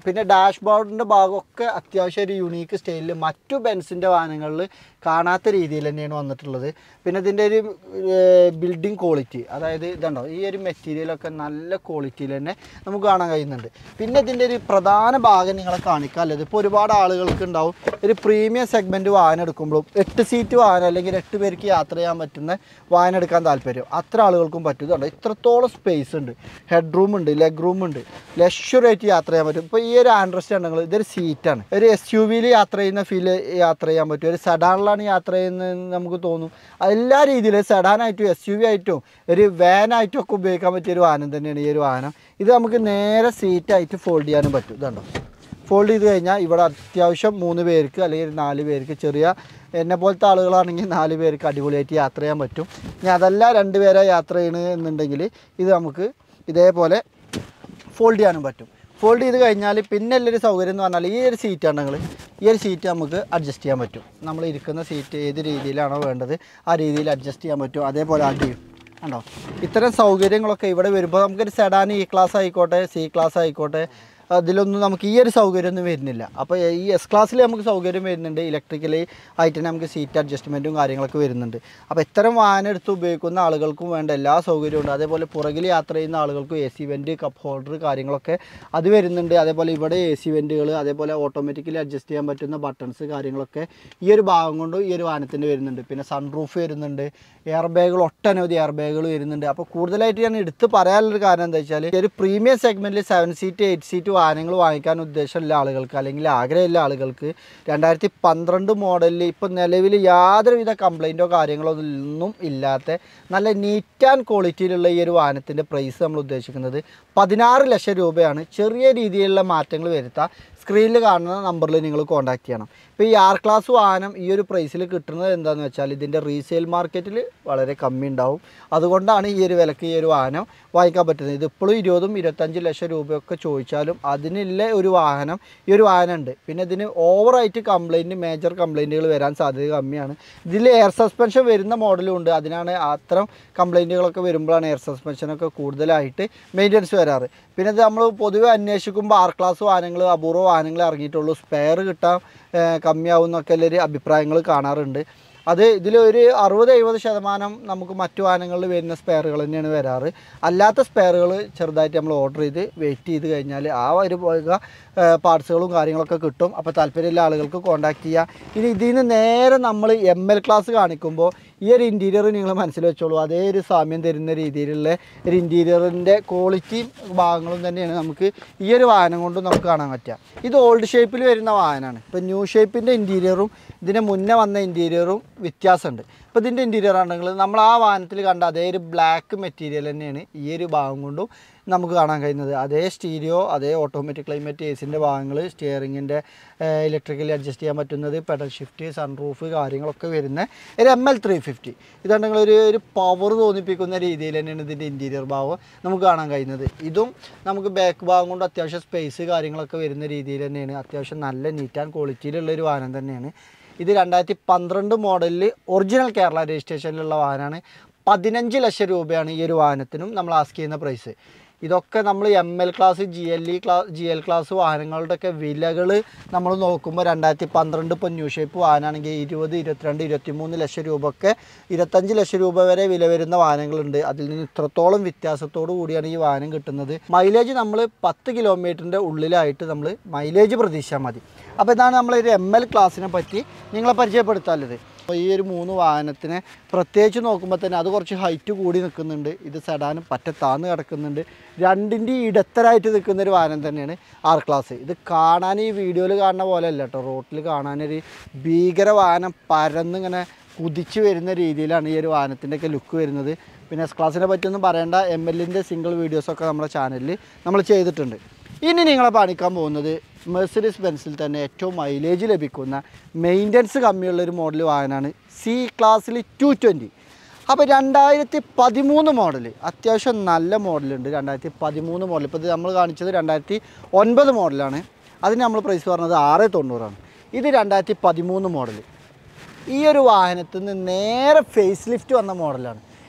പിന്നെ ഡാഷ് ബോർഡിൻ്റെ ഭാഗമൊക്കെ അത്യാവശ്യം ഒരു യുണീക്ക് സ്റ്റൈലിൽ മറ്റു ബെൻസിൻ്റെ വാഹനങ്ങളിൽ കാണാത്ത രീതിയിൽ തന്നെയാണ് വന്നിട്ടുള്ളത് പിന്നെ ഇതിൻ്റെ ഒരു ബിൽഡിംഗ് ക്വാളിറ്റി അതായത് ഇതുണ്ടോ ഈ ഒരു മെറ്റീരിയലൊക്കെ നല്ല ക്വാളിറ്റിയിൽ തന്നെ നമുക്ക് കാണാൻ കഴിയുന്നുണ്ട് പിന്നെ ഇതിൻ്റെ ഒരു പ്രധാന ഭാഗം നിങ്ങളെ കാണിക്കാനുള്ളത് ഇപ്പോൾ ഒരുപാട് ആളുകൾക്ക് ഉണ്ടാവും ഒരു പ്രീമിയം സെഗ്മെൻറ്റ് വാഹനം എടുക്കുമ്പോഴും എട്ട് സീറ്റ് വാഹനം അല്ലെങ്കിൽ എട്ട് പേർക്ക് യാത്ര ചെയ്യാൻ പറ്റുന്ന വാഹനം എടുക്കാൻ താല്പര്യം അത്ര ആളുകൾക്കും പറ്റും ഇതുണ്ടോ ഇത്രത്തോളം സ്പേസ് ഉണ്ട് ഹെഡ് റൂം ഉണ്ട് ലെഗ് റൂം ഉണ്ട് ലക്ഷറായിട്ട് യാത്ര ചെയ്യാൻ പറ്റും ഇപ്പോൾ ഈ ഒരു ആൻഡ്രസ്റ്റ് ഉണ്ടെങ്കിൽ ഇതൊരു സീറ്റാണ് ഒരു എസ് യു വിയിൽ യാത്ര ചെയ്യുന്ന ഫീൽ യാത്ര ചെയ്യാൻ പറ്റും ഒരു സെഡാനിലാണ് യാത്ര ചെയ്യുന്നതെന്ന് നമുക്ക് തോന്നും എല്ലാ രീതിയിലും സെഡാനായിട്ടും എസ് യു വി ആയിട്ടും ഒരു വാനായിട്ടും ഒക്കെ ഉപയോഗിക്കാൻ പറ്റിയ ഒരു വാഹനം തന്നെയാണ് ഈ ഒരു വാഹനം ഇത് നമുക്ക് നേരെ സീറ്റായിട്ട് ഫോൾഡ് ചെയ്യാനും പറ്റും ഇതുണ്ടോ ഫോൾഡ് ചെയ്ത് കഴിഞ്ഞാൽ ഇവിടെ അത്യാവശ്യം മൂന്ന് പേർക്ക് അല്ലെങ്കിൽ നാല് പേർക്ക് ചെറിയ എന്നെ പോലത്തെ ആളുകളാണെങ്കിൽ നാല് പേർക്ക് അടിപൊളിയായിട്ട് യാത്ര ചെയ്യാൻ പറ്റും ഇനി അതല്ല രണ്ട് പേരെ യാത്ര ചെയ്യണത് എന്നുണ്ടെങ്കിൽ ഇത് നമുക്ക് ഇതേപോലെ ഫോൾഡ് ചെയ്യാനും പറ്റും ഫോൾഡ് ചെയ്ത് കഴിഞ്ഞാൽ പിന്നെ ഉള്ളൊരു സൗകര്യം എന്ന് പറഞ്ഞാൽ ഈ ഒരു സീറ്റ് ആണെങ്കിൽ ഈ ഒരു സീറ്റ് നമുക്ക് അഡ്ജസ്റ്റ് ചെയ്യാൻ പറ്റും നമ്മൾ ഇരിക്കുന്ന സീറ്റ് ഏത് രീതിയിലാണോ വേണ്ടത് ആ രീതിയിൽ അഡ്ജസ്റ്റ് ചെയ്യാൻ പറ്റും അതേപോലെ അടിയും കണ്ടോ ഇത്തരം സൗകര്യങ്ങളൊക്കെ ഇവിടെ വരുമ്പോൾ നമുക്കൊരു സെഡാൻ ഇ ക്ലാസ് ആയിക്കോട്ടെ സി ക്ലാസ് ആയിക്കോട്ടെ അതിലൊന്നും നമുക്ക് ഈ ഒരു സൗകര്യമൊന്നും വരുന്നില്ല അപ്പോൾ ഈ എസ് ക്ലാസ്സിൽ നമുക്ക് സൗകര്യം വരുന്നുണ്ട് ഇലക്ട്രിക്കലി ആയിട്ട് തന്നെ നമുക്ക് സീറ്റ് അഡ്ജസ്റ്റ്മെൻറ്റും കാര്യങ്ങളൊക്കെ വരുന്നുണ്ട് അപ്പോൾ ഇത്തരം വാഹനം എടുത്ത് ഉപയോഗിക്കുന്ന ആളുകൾക്കും വേണ്ട എല്ലാ സൗകര്യവും ഉണ്ട് അതേപോലെ പുറകിൽ യാത്ര ചെയ്യുന്ന ആളുകൾക്കും A C vent cup holder കാര്യങ്ങളൊക്കെ അത് വരുന്നുണ്ട് അതേപോലെ ഇവിടെ എ സി വെൻറ്റുകൾ അതേപോലെ ഓട്ടോമാറ്റിക്കലി അഡ്ജസ്റ്റ് ചെയ്യാൻ പറ്റുന്ന ബട്ടൺസ് കാര്യങ്ങളൊക്കെ ഈ ഒരു ഭാഗം കൊണ്ട് ഈ ഒരു വാഹനത്തിന് വരുന്നുണ്ട് പിന്നെ സൺറൂഫ് വരുന്നുണ്ട് എയർ ബാഗുകൾ ഒട്ടനവധി എയർ ബാഗുകൾ വരുന്നുണ്ട് അപ്പോൾ കൂടുതലായിട്ട് ഞാൻ എടുത്ത് പറയാനുള്ളൊരു കാരണം എന്താ വെച്ചാൽ ഈ ഒരു പ്രീമിയം സെഗ്മെൻറ്റിൽ സെവൻ സീറ്റ് എയ്റ്റ് സീറ്റ് വാഹനങ്ങൾ വാങ്ങിക്കാൻ ഉദ്ദേശമുള്ള ആളുകൾക്ക് അല്ലെങ്കിൽ ആഗ്രഹമുള്ള ആളുകൾക്ക് രണ്ടായിരത്തി പന്ത്രണ്ട് മോഡലിൽ ഇപ്പോൾ നിലവിൽ യാതൊരുവിധ കംപ്ലൈൻറ്റോ കാര്യങ്ങളോ ഒന്നും ഇല്ലാത്ത നല്ല നീറ്റ് ആൻഡ് ക്വാളിറ്റിയിലുള്ള ഈ ഒരു വാഹനത്തിൻ്റെ പ്രൈസ് നമ്മൾ ഉദ്ദേശിക്കുന്നത് പതിനാറ് ലക്ഷം രൂപയാണ് ചെറിയ രീതിയിലുള്ള മാറ്റങ്ങൾ വരുത്താം സ്ക്രീനിൽ കാണുന്ന നമ്പറിൽ നിങ്ങൾ കോൺടാക്ട് ചെയ്യണം ഇപ്പോൾ ഈ ആർ ക്ലാസ് വാഹനം ഈ ഒരു പ്രൈസിൽ കിട്ടുന്നത് എന്താണെന്ന് വെച്ചാൽ ഇതിൻ്റെ റീസെയിൽ മാർക്കറ്റിൽ വളരെ കമ്മി ഉണ്ടാവും അതുകൊണ്ടാണ് ഈ ഒരു വിലക്ക് ഈ ഒരു വാഹനം വാങ്ങിക്കാൻ പറ്റുന്നത് ഇതിപ്പോഴും ഇരുപതും ഇരുപത്തഞ്ച് ലക്ഷം രൂപയൊക്കെ ചോദിച്ചാലും അതിനുള്ള ഒരു വാഹനം ഈ ഒരു വാഹനം ഉണ്ട് പിന്നെ ഇതിന് ഓവറായിട്ട് കംപ്ലൈൻറ്റ് മേജർ കംപ്ലൈൻറ്റുകൾ വരാൻ സാധ്യത കമ്മിയാണ് ഇതിൽ എയർ സസ്പെൻഷൻ വരുന്ന മോഡലും ഉണ്ട് അതിനാണ് അത്തരം കംപ്ലൈൻറ്റുകളൊക്കെ വരുമ്പോഴാണ് എയർ സസ്പെൻഷനൊക്കെ കൂടുതലായിട്ട് മെയിൻ്റനൻസ് വരാറ് പിന്നെ ഇത് നമ്മൾ പൊതുവെ അന്വേഷിക്കുമ്പോൾ ആർ ക്ലാസ് വാഹനങ്ങൾ അപൂർവ വാഹനങ്ങൾ ഇറങ്ങിയിട്ടുള്ളൂ സ്പെയർ കിട്ടാൻ ഏഹ്, കമ്മിയാവും എന്നൊക്കെ ഉള്ളൊരു അഭിപ്രായങ്ങൾ കാണാറുണ്ട് അത് ഇതിൽ ഒരു അറുപത് എഴുപത് ശതമാനം നമുക്ക് മറ്റു വാഹനങ്ങളിൽ വരുന്ന സ്പെയറുകൾ തന്നെയാണ് വരാറ് അല്ലാത്ത സ്പെയറുകൾ ചെറുതായിട്ട് നമ്മൾ ഓർഡർ ചെയ്ത് വെയിറ്റ് ചെയ്ത് കഴിഞ്ഞാൽ ആ ഒരു വക പാർട്സുകളും കാര്യങ്ങളൊക്കെ കിട്ടും അപ്പോൾ താല്പര്യമുള്ള ആളുകൾക്ക് കോൺടാക്ട് ചെയ്യുക ഇനി ഇതിൽ നിന്ന് നേരെ നമ്മൾ എം എൽ ക്ലാസ് കാണിക്കുമ്പോൾ ഈ ഒരു ഇൻറ്റീരിയർ നിങ്ങൾ മനസ്സിൽ വെച്ചോളൂ അതേ ഒരു സാമ്യം തരുന്ന രീതിയിലുള്ള ഒരു ഇൻറ്റീരിയറിൻ്റെ ക്വാളിറ്റിയും ഭാഗങ്ങളും തന്നെയാണ് നമുക്ക് ഈ ഒരു വാഹനം കൊണ്ട് നമുക്ക് കാണാൻ പറ്റുക ഇത് ഓൾഡ് ഷേപ്പിൽ വരുന്ന വാഹനമാണ് ഇപ്പോൾ ന്യൂ ഷേപ്പിൻ്റെ ഇൻറ്റീരിയറും ഇതിന് മുന്നേ വന്ന ഇൻറ്റീരിയറും വ്യത്യാസമുണ്ട് ഇപ്പോൾ ഇതിൻ്റെ ഇൻറ്റീരിയർ ആണെങ്കിൽ നമ്മൾ ആ വാഹനത്തിൽ കണ്ട അതേ ഒരു ബ്ലാക്ക് മെറ്റീരിയൽ തന്നെയാണ് ഈ ഒരു ഭാഗം കൊണ്ടും നമുക്ക് കാണാൻ കഴിയുന്നത് അതേ സ്റ്റീരിയോ അതേ ഓട്ടോമാറ്റിക് ക്ലൈമറ്റ് എസിൻ്റെ ഭാഗങ്ങൾ സ്റ്റിയറിങ്ങിൻ്റെ ഇലക്ട്രിക്കലി അഡ്ജസ്റ്റ് ചെയ്യാൻ പറ്റുന്നത് പെഡൽ ഷിഫ്റ്റ് സൺറൂഫ് കാര്യങ്ങളൊക്കെ വരുന്ന ഒരു എം എൽ ത്രീ ഫിഫ്റ്റി ഇതാണെങ്കിൽ ഒരു ഒരു പവർ തോന്നിപ്പിക്കുന്ന രീതിയിൽ തന്നെയാണ് ഇതിൻ്റെ ഇൻറ്റീരിയർ ഭാഗം നമുക്ക് കാണാൻ കഴിയുന്നത് ഇതും നമുക്ക് ബാക്ക് ഭാഗം കൊണ്ട് അത്യാവശ്യം സ്പേസ് കാര്യങ്ങളൊക്കെ വരുന്ന രീതിയിൽ തന്നെയാണ് അത്യാവശ്യം നല്ല നീറ്റ് ആൻഡ് ക്വാളിറ്റിയിലുള്ള ഒരു വാഹനം തന്നെയാണ് ഇത് രണ്ടായിരത്തി പന്ത്രണ്ട് മോഡലിൽ ഒറിജിനൽ കേരള രജിസ്ട്രേഷനിലുള്ള വാഹനമാണ് പതിനഞ്ച് ലക്ഷം രൂപയാണ് ഈ ഒരു വാഹനത്തിനും നമ്മൾ ആസ്ക് ചെയ്യുന്ന പ്രൈസ് ഇതൊക്കെ നമ്മൾ M L class G L E class G L class വാഹനങ്ങളുടെയൊക്കെ വിലകൾ നമ്മൾ നോക്കുമ്പോൾ രണ്ടായിരത്തി പന്ത്രണ്ട് ഇപ്പോൾ ന്യൂ ഷേപ്പ് വാഹനമാണെങ്കിൽ ഇരുപത് ഇരുപത്തിരണ്ട് ഇരുപത്തിമൂന്ന് ലക്ഷം രൂപ ഒക്കെ ഇരുപത്തഞ്ച് ലക്ഷം രൂപ വരെ വില വരുന്ന വാഹനങ്ങളുണ്ട് അതിൽ നിന്ന് ഇത്രത്തോളം വ്യത്യാസത്തോടു കൂടിയാണ് ഈ വാഹനം കിട്ടുന്നത് മൈലേജ് നമ്മൾ പത്ത് കിലോമീറ്ററിൻ്റെ ഉള്ളിലായിട്ട് നമ്മൾ മൈലേജ് പ്രതീക്ഷിച്ചാൽ മതി അപ്പോൾ ഇതാണ് നമ്മളൊരു എം എൽ ക്ലാസ്സിനെ പറ്റി നിങ്ങളെ പരിചയപ്പെടുത്താനുള്ളത് അപ്പോൾ ഈ ഒരു മൂന്ന് വാഹനത്തിനെ പ്രത്യേകിച്ച് നോക്കുമ്പോൾ തന്നെ അത് കുറച്ച് ഹൈറ്റ് കൂടി നിൽക്കുന്നുണ്ട് ഇത് സെഡാനും പറ്റ താന്ന് കിടക്കുന്നുണ്ട് രണ്ടിൻ്റെ ഇടത്തരായിട്ട് നിൽക്കുന്ന ഒരു വാഹനം തന്നെയാണ് ആർ ക്ലാസ് ഇത് കാണാൻ ഈ വീഡിയോയിൽ കാണുന്ന പോലെ അല്ല കേട്ടോ റോട്ടിൽ കാണാനൊരു ഭീകര വാഹനം പരന്നിങ്ങനെ കുതിച്ച് വരുന്ന രീതിയിലാണ് ഈ ഒരു വാഹനത്തിൻ്റെയൊക്കെ ലുക്ക് വരുന്നത് പിന്നെ എസ് ക്ലാസ്സിനെ പറ്റിയൊന്നും പറയേണ്ട എം എല്ലിൻ്റെ സിംഗിൾ വീഡിയോസൊക്കെ നമ്മുടെ ചാനലിൽ നമ്മൾ ചെയ്തിട്ടുണ്ട് ഇനി നിങ്ങളെ കാണിക്കാൻ പോകുന്നത് മെഴ്സഡീസ് ബെൻസിൽ തന്നെ ഏറ്റവും മൈലേജ് ലഭിക്കുന്ന മെയിൻ്റനൻസ് കമ്മിയുള്ളൊരു മോഡൽ വാഹനമാണ് സി ക്ലാസ്സിൽ ടു ട്വൻറ്റി അപ്പോൾ രണ്ടായിരത്തി പതിമൂന്ന് മോഡൽ അത്യാവശ്യം നല്ല മോഡലുണ്ട് രണ്ടായിരത്തി പതിമൂന്ന് മോഡൽ ഇപ്പോൾ ഇത് നമ്മൾ കാണിച്ചത് രണ്ടായിരത്തി ഒൻപത് മോഡലാണ് അതിന് നമ്മൾ പ്രൈസ് പറഞ്ഞത് ആറ് തൊണ്ണൂറാണ് ഇത് രണ്ടായിരത്തി പതിമൂന്ന് മോഡൽ ഈ ഒരു വാഹനത്തിൽ നിന്ന് നേരെ ഫേസ് ലിഫ്റ്റ് വന്ന മോഡലാണ്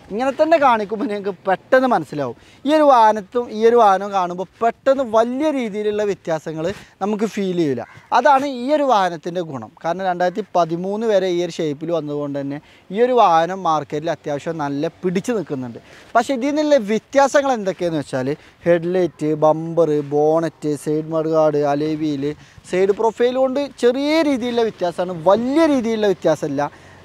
ഇങ്ങനെ തന്നെ കാണിക്കുമ്പോൾ നിങ്ങൾക്ക് പെട്ടെന്ന് മനസ്സിലാവും ഈ ഒരു വാഹനത്തും ഈ ഒരു വാഹനവും കാണുമ്പോൾ പെട്ടെന്ന് വലിയ രീതിയിലുള്ള വ്യത്യാസങ്ങൾ നമുക്ക് ഫീൽ ചെയ്യില്ല അതാണ് ഈ ഒരു വാഹനത്തിൻ്റെ ഗുണം കാരണം രണ്ടായിരത്തി പതിമൂന്ന് വരെ ഈ ഒരു ഷേപ്പിൽ വന്നതുകൊണ്ട് തന്നെ ഈ ഒരു വാഹനം മാർക്കറ്റിൽ അത്യാവശ്യം നല്ല പിടിച്ചു നിൽക്കുന്നുണ്ട് പക്ഷേ ഇതിൽ നിന്നുള്ള വ്യത്യാസങ്ങൾ എന്തൊക്കെയാണെന്ന് വെച്ചാൽ headlight bumper bonnet side mudguard അലേവിയിൽ സൈഡ് പ്രൊഫൈൽ കൊണ്ട് ചെറിയ രീതിയിലുള്ള വ്യത്യാസമാണ് വലിയ രീതിയിലുള്ള വ്യത്യാസമല്ല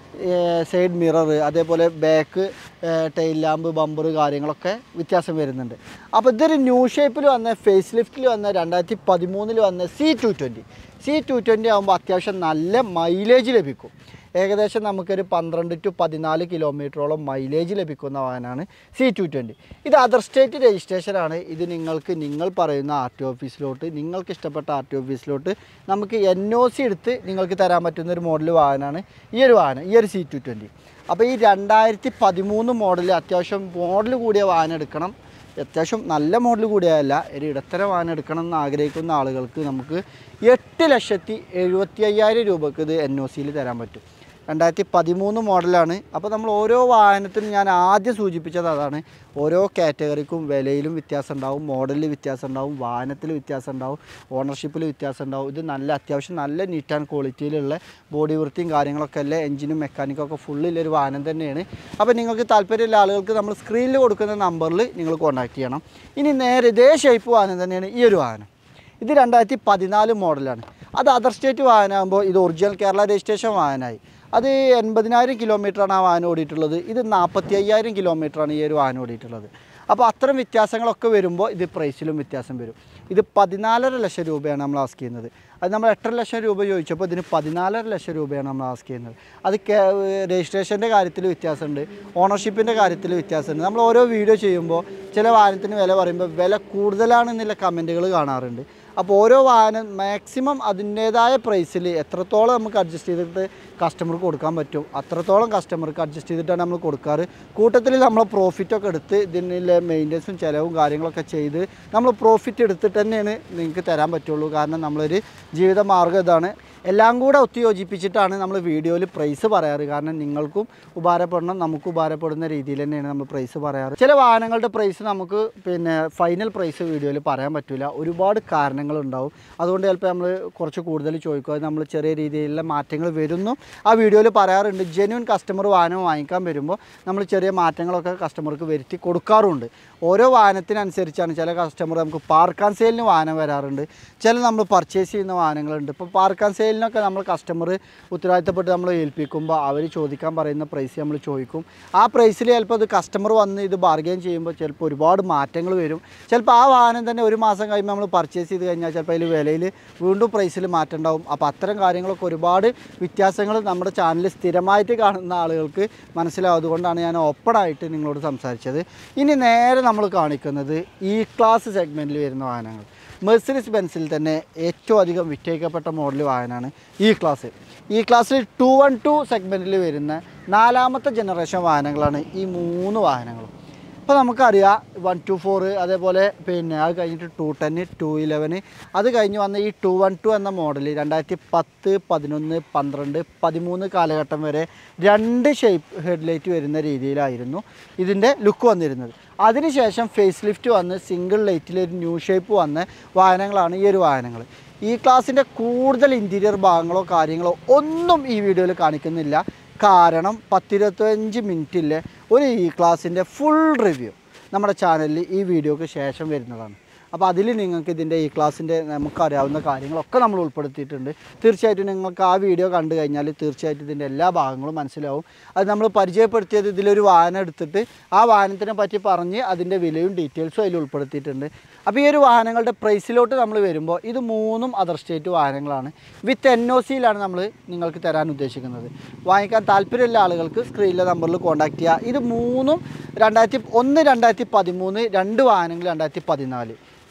സൈഡ് മിറർ അതേപോലെ ബാക്ക് ടൈൽ ലാമ്പ് ബമ്പർ കാര്യങ്ങളൊക്കെ വ്യത്യാസം വരുന്നുണ്ട് അപ്പോൾ ഇതൊരു ന്യൂ ഷേപ്പിൽ വന്ന ഫേസ് ലിഫ്റ്റിൽ വന്ന രണ്ടായിരത്തി പതിമൂന്നിൽ വന്ന C two twenty C two twenty ആകുമ്പോൾ അത്യാവശ്യം നല്ല മൈലേജ് ലഭിക്കും ഏകദേശം നമുക്കൊരു പന്ത്രണ്ട് ടു പതിനാല് കിലോമീറ്ററോളം മൈലേജ് ലഭിക്കുന്ന വാഹനമാണ് സി ടു ട്വൻറ്റി ഇത് അതർ സ്റ്റേറ്റ് രജിസ്ട്രേഷനാണ് ഇത് നിങ്ങൾക്ക് നിങ്ങൾ പറയുന്ന ആർ ടി ഓഫീസിലോട്ട് നിങ്ങൾക്ക് ഇഷ്ടപ്പെട്ട ആർ ടി ഓഫീസിലോട്ട് നമുക്ക് എൻ ഒ സി എടുത്ത് നിങ്ങൾക്ക് തരാൻ പറ്റുന്ന ഒരു മോഡൽ വാഹനമാണ് ഈ ഒരു വാഹനം ഈ ഒരു സി ടു ട്വൻറ്റി അപ്പോൾ ഈ രണ്ടായിരത്തി പതിമൂന്ന് മോഡൽ അത്യാവശ്യം മോഡൽ കൂടിയ വാഹനം എടുക്കണം അത്യാവശ്യം നല്ല മോഡൽ കൂടിയല്ല ഒരു ഇടത്തരം വാഹനം എടുക്കണം എന്ന് ആഗ്രഹിക്കുന്ന ആളുകൾക്ക് നമുക്ക് എട്ട് ലക്ഷത്തി എഴുപത്തി അയ്യായിരം രൂപക്ക് ഇത് എൻ ഒ സിയിൽ തരാൻ പറ്റും രണ്ടായിരത്തി പതിമൂന്ന് മോഡലാണ് അപ്പോൾ നമ്മൾ ഓരോ വാഹനത്തിനും ഞാൻ ആദ്യം സൂചിപ്പിച്ചത് അതാണ് ഓരോ കാറ്റഗറിക്കും വിലയിലും വ്യത്യാസം ഉണ്ടാവും മോഡലിൽ വ്യത്യാസം ഉണ്ടാവും വാഹനത്തിൽ വ്യത്യാസം ഉണ്ടാവും ഓണർഷിപ്പിൽ വ്യത്യാസം ഉണ്ടാവും ഇത് നല്ല അത്യാവശ്യം നല്ല നീറ്റ് ആൻഡ് ക്വാളിറ്റിയിലുള്ള ബോഡി വൃത്തിയും കാര്യങ്ങളൊക്കെ അല്ലേ എഞ്ചിനും മെക്കാനിക്കും ഒക്കെ ഫുള്ളിലൊരു വാഹനം തന്നെയാണ് അപ്പോൾ നിങ്ങൾക്ക് താല്പര്യമുള്ള ആളുകൾക്ക് നമ്മൾ സ്ക്രീനിൽ കൊടുക്കുന്ന നമ്പറിൽ നിങ്ങൾ കോൺടാക്ട് ചെയ്യണം ഇനി നേരെ ഇതേ ഷേപ്പ് വാഹനം തന്നെയാണ് ഈ ഒരു വാഹനം ഇത് രണ്ടായിരത്തി പതിനാല് മോഡലാണ് അത് അതർ സ്റ്റേറ്റ് വാഹനമാകുമ്പോൾ ഇത് ഒറിജിനൽ കേരള രജിസ്ട്രേഷൻ വാഹനമായി അത് എൺപതിനായിരം കിലോമീറ്ററാണ് ആ വാഹനം ഓടിയിട്ടുള്ളത് ഇത് നാൽപ്പത്തി അയ്യായിരം കിലോമീറ്ററാണ് ഈ ഒരു വാഹനം ഓടിയിട്ടുള്ളത് അപ്പോൾ അത്തരം വ്യത്യാസങ്ങളൊക്കെ വരുമ്പോൾ ഇത് പ്രൈസിലും വ്യത്യാസം വരും ഇത് പതിനാലര ലക്ഷം രൂപയാണ് നമ്മൾ ആസ്ക് ചെയ്യുന്നത് അത് നമ്മൾ എട്ടര ലക്ഷം രൂപ ചോദിച്ചപ്പോൾ ഇതിന് പതിനാലര ലക്ഷം രൂപയാണ് നമ്മൾ ആസ്ക് ചെയ്യുന്നത് അത് രജിസ്ട്രേഷൻ്റെ കാര്യത്തിൽ വ്യത്യാസമുണ്ട് ഓണർഷിപ്പിൻ്റെ കാര്യത്തിൽ വ്യത്യാസമുണ്ട് നമ്മൾ ഓരോ വീഡിയോ ചെയ്യുമ്പോൾ ചില വാഹനത്തിന് വില പറയുമ്പോൾ വില കൂടുതലാണെന്നുള്ള കമൻറ്റുകൾ കാണാറുണ്ട് അപ്പോൾ ഓരോ വാഹനം മാക്സിമം അതിൻ്റേതായ പ്രൈസിൽ എത്രത്തോളം നമുക്ക് അഡ്ജസ്റ്റ് ചെയ്തിട്ട് കസ്റ്റമർക്ക് കൊടുക്കാൻ പറ്റും അത്രത്തോളം കസ്റ്റമർക്ക് അഡ്ജസ്റ്റ് ചെയ്തിട്ടാണ് നമ്മൾ കൊടുക്കാറ് കൂട്ടത്തിൽ നമ്മൾ പ്രോഫിറ്റൊക്കെ എടുത്ത് ഇതിനുള്ള മെയിൻ്റനൻസും ചിലവും കാര്യങ്ങളൊക്കെ ചെയ്ത് നമ്മൾ പ്രോഫിറ്റ് എടുത്തിട്ട് തന്നെയാണ് നിങ്ങൾക്ക് തരാൻ പറ്റുള്ളൂ കാരണം നമ്മളൊരു ജീവിത മാർഗ്ഗം ഇതാണ് എല്ലാം കൂടെ ഒത്തുയോജിപ്പിച്ചിട്ടാണ് നമ്മൾ വീഡിയോയിൽ പ്രൈസ് പറയാറ് കാരണം നിങ്ങൾക്കും ഉപകാരപ്പെടണം നമുക്ക് ഉപകാരപ്പെടുന്ന രീതിയിൽ തന്നെയാണ് നമ്മൾ പ്രൈസ് പറയാറ് ചില വാഹനങ്ങളുടെ പ്രൈസ് നമുക്ക് പിന്നെ ഫൈനൽ പ്രൈസ് വീഡിയോയിൽ പറയാൻ പറ്റില്ല ഒരുപാട് കാരണങ്ങളുണ്ടാവും അതുകൊണ്ട് ചിലപ്പോൾ നമ്മൾ കുറച്ച് കൂടുതൽ ചോദിക്കും അത് നമ്മൾ ചെറിയ രീതിയിലുള്ള മാറ്റങ്ങൾ വരുന്നു ആ വീഡിയോയിൽ പറയാറുണ്ട് ജെന്യൂൻ കസ്റ്റമർ വാഹനം വാങ്ങിക്കാൻ വരുമ്പോൾ നമ്മൾ ചെറിയ മാറ്റങ്ങളൊക്കെ കസ്റ്റമർക്ക് വരുത്തി കൊടുക്കാറുണ്ട് ഓരോ വാഹനത്തിനനുസരിച്ചാണ് ചില കസ്റ്റമർ നമുക്ക് പാർക്ക് ആൻഡ് സെയിലിന് വാഹനം വരാറുണ്ട് ചില നമ്മൾ പർച്ചേസ് ചെയ്യുന്ന വാഹനങ്ങളുണ്ട് ഇപ്പോൾ പാർക്ക് ആൻഡ് സെയിലിനൊക്കെ നമ്മൾ കസ്റ്റമർ ഉത്തരവാദിത്തപ്പെട്ട് നമ്മൾ ഏൽപ്പിക്കുമ്പോൾ അവർ ചോദിക്കാൻ പറയുന്ന പ്രൈസ് നമ്മൾ ചോദിക്കും ആ പ്രൈസിൽ ചിലപ്പോൾ അത് കസ്റ്റമർ വന്ന് ഇത് ബാർഗെയിൻ ചെയ്യുമ്പോൾ ചിലപ്പോൾ ഒരുപാട് മാറ്റങ്ങൾ വരും ചിലപ്പോൾ ആ വാഹനം തന്നെ ഒരു മാസം കഴിയുമ്പോൾ നമ്മൾ പർച്ചേസ് ചെയ്ത് കഴിഞ്ഞാൽ ചിലപ്പോൾ അതിൽ വിലയിൽ വീണ്ടും പ്രൈസിൽ മാറ്റം ഉണ്ടാവും അപ്പോൾ അത്തരം കാര്യങ്ങളൊക്കെ ഒരുപാട് വ്യത്യാസങ്ങൾ നമ്മുടെ ചാനൽ സ്ഥിരമായിട്ട് കാണുന്ന ആളുകൾക്ക് മനസ്സിലാവും അതുകൊണ്ടാണ് ഞാൻ ഓപ്പണായിട്ട് നിങ്ങളോട് സംസാരിച്ചത് ഇനി നേരെ നമ്മൾ കാണിക്കുന്നത് ഈ ക്ലാസ് സെഗ്മെൻറ്റിൽ വരുന്ന വാഹനങ്ങൾ മെഴ്സറിസ് ബെൻസിൽ തന്നെ ഏറ്റവും അധികം വിറ്റഴിക്കപ്പെട്ട മോഡൽ വാഹനമാണ് ഈ ക്ലാസ് ഈ ക്ലാസ്സിൽ ടു വൺ ടു സെഗ്മെൻറ്റിൽ വരുന്ന നാലാമത്തെ ജനറേഷൻ വാഹനങ്ങളാണ് ഈ മൂന്ന് വാഹനങ്ങളും ഇപ്പോൾ നമുക്കറിയാം വൺ ടു ഫോർ അതേപോലെ പിന്നെ അത് കഴിഞ്ഞിട്ട് ടു ടെന്ന് ടു ഇലവന് അത് കഴിഞ്ഞ് വന്ന ഈ ടു വൺ ടു എന്ന മോഡൽ രണ്ടായിരത്തി പത്ത് പതിനൊന്ന് പന്ത്രണ്ട് പതിമൂന്ന് കാലഘട്ടം വരെ രണ്ട് ഷേപ്പ് ഹെഡ്ലൈറ്റ് വരുന്ന രീതിയിലായിരുന്നു ഇതിൻ്റെ ലുക്ക് വന്നിരുന്നത് അതിനുശേഷം ഫേസ് ലിഫ്റ്റ് വന്ന് സിംഗിൾ ലൈറ്റിൽ ഒരു ന്യൂ ഷേപ്പ് വന്ന വാഹനങ്ങളാണ് ഈ ഒരു വാഹനങ്ങൾ ഈ ക്ലാസ്സിൻ്റെ കൂടുതൽ ഇൻറ്റീരിയർ ഭാഗങ്ങളോ കാര്യങ്ങളോ ഒന്നും ഈ വീഡിയോയിൽ കാണിക്കുന്നില്ല കാരണം പത്തിരുപത്തഞ്ച് മിനിറ്റിലെ ഒരു ഈ ക്ലാസ്സിൻ്റെ ഫുൾ റിവ്യൂ നമ്മുടെ ചാനലിൽ ഈ വീഡിയോക്ക് ശേഷം വരുന്നതാണ് അപ്പോൾ അതിൽ നിങ്ങൾക്ക് ഇതിൻ്റെ ഈ ക്ലാസ്സിൻ്റെ നമുക്കറിയാവുന്ന കാര്യങ്ങളൊക്കെ നമ്മൾ ഉൾപ്പെടുത്തിയിട്ടുണ്ട് തീർച്ചയായിട്ടും നിങ്ങൾക്ക് ആ വീഡിയോ കണ്ടു കഴിഞ്ഞാൽ തീർച്ചയായിട്ടും ഇതിൻ്റെ എല്ലാ ഭാഗങ്ങളും മനസ്സിലാവും അത് നമ്മൾ പരിചയപ്പെടുത്തിയത് ഇതിലൊരു വാഹനം എടുത്തിട്ട് ആ വാഹനത്തിനെ പറ്റി പറഞ്ഞ് അതിൻ്റെ വിലയും ഡീറ്റെയിൽസും അതിൽ ഉൾപ്പെടുത്തിയിട്ടുണ്ട് അപ്പോൾ ഈ ഒരു വാഹനങ്ങളുടെ പ്രൈസിലോട്ട് നമ്മൾ വരുമ്പോൾ ഇത് മൂന്നും അതർ സ്റ്റേറ്റ് വാഹനങ്ങളാണ് വിത്ത് എൻ ഒ സിയിലാണ് നമ്മൾ നിങ്ങൾക്ക് തരാൻ ഉദ്ദേശിക്കുന്നത് വാങ്ങിക്കാൻ താല്പര്യമുള്ള ആളുകൾക്ക് സ്ക്രീനിലെ നമ്പറിൽ കോൺടാക്ട് ചെയ്യുക ഇത് മൂന്നും രണ്ടായിരത്തി ഒന്ന് രണ്ടായിരത്തി പതിമൂന്ന് രണ്ട് വാഹനങ്ങൾ രണ്ടായിരത്തി പതിനാല്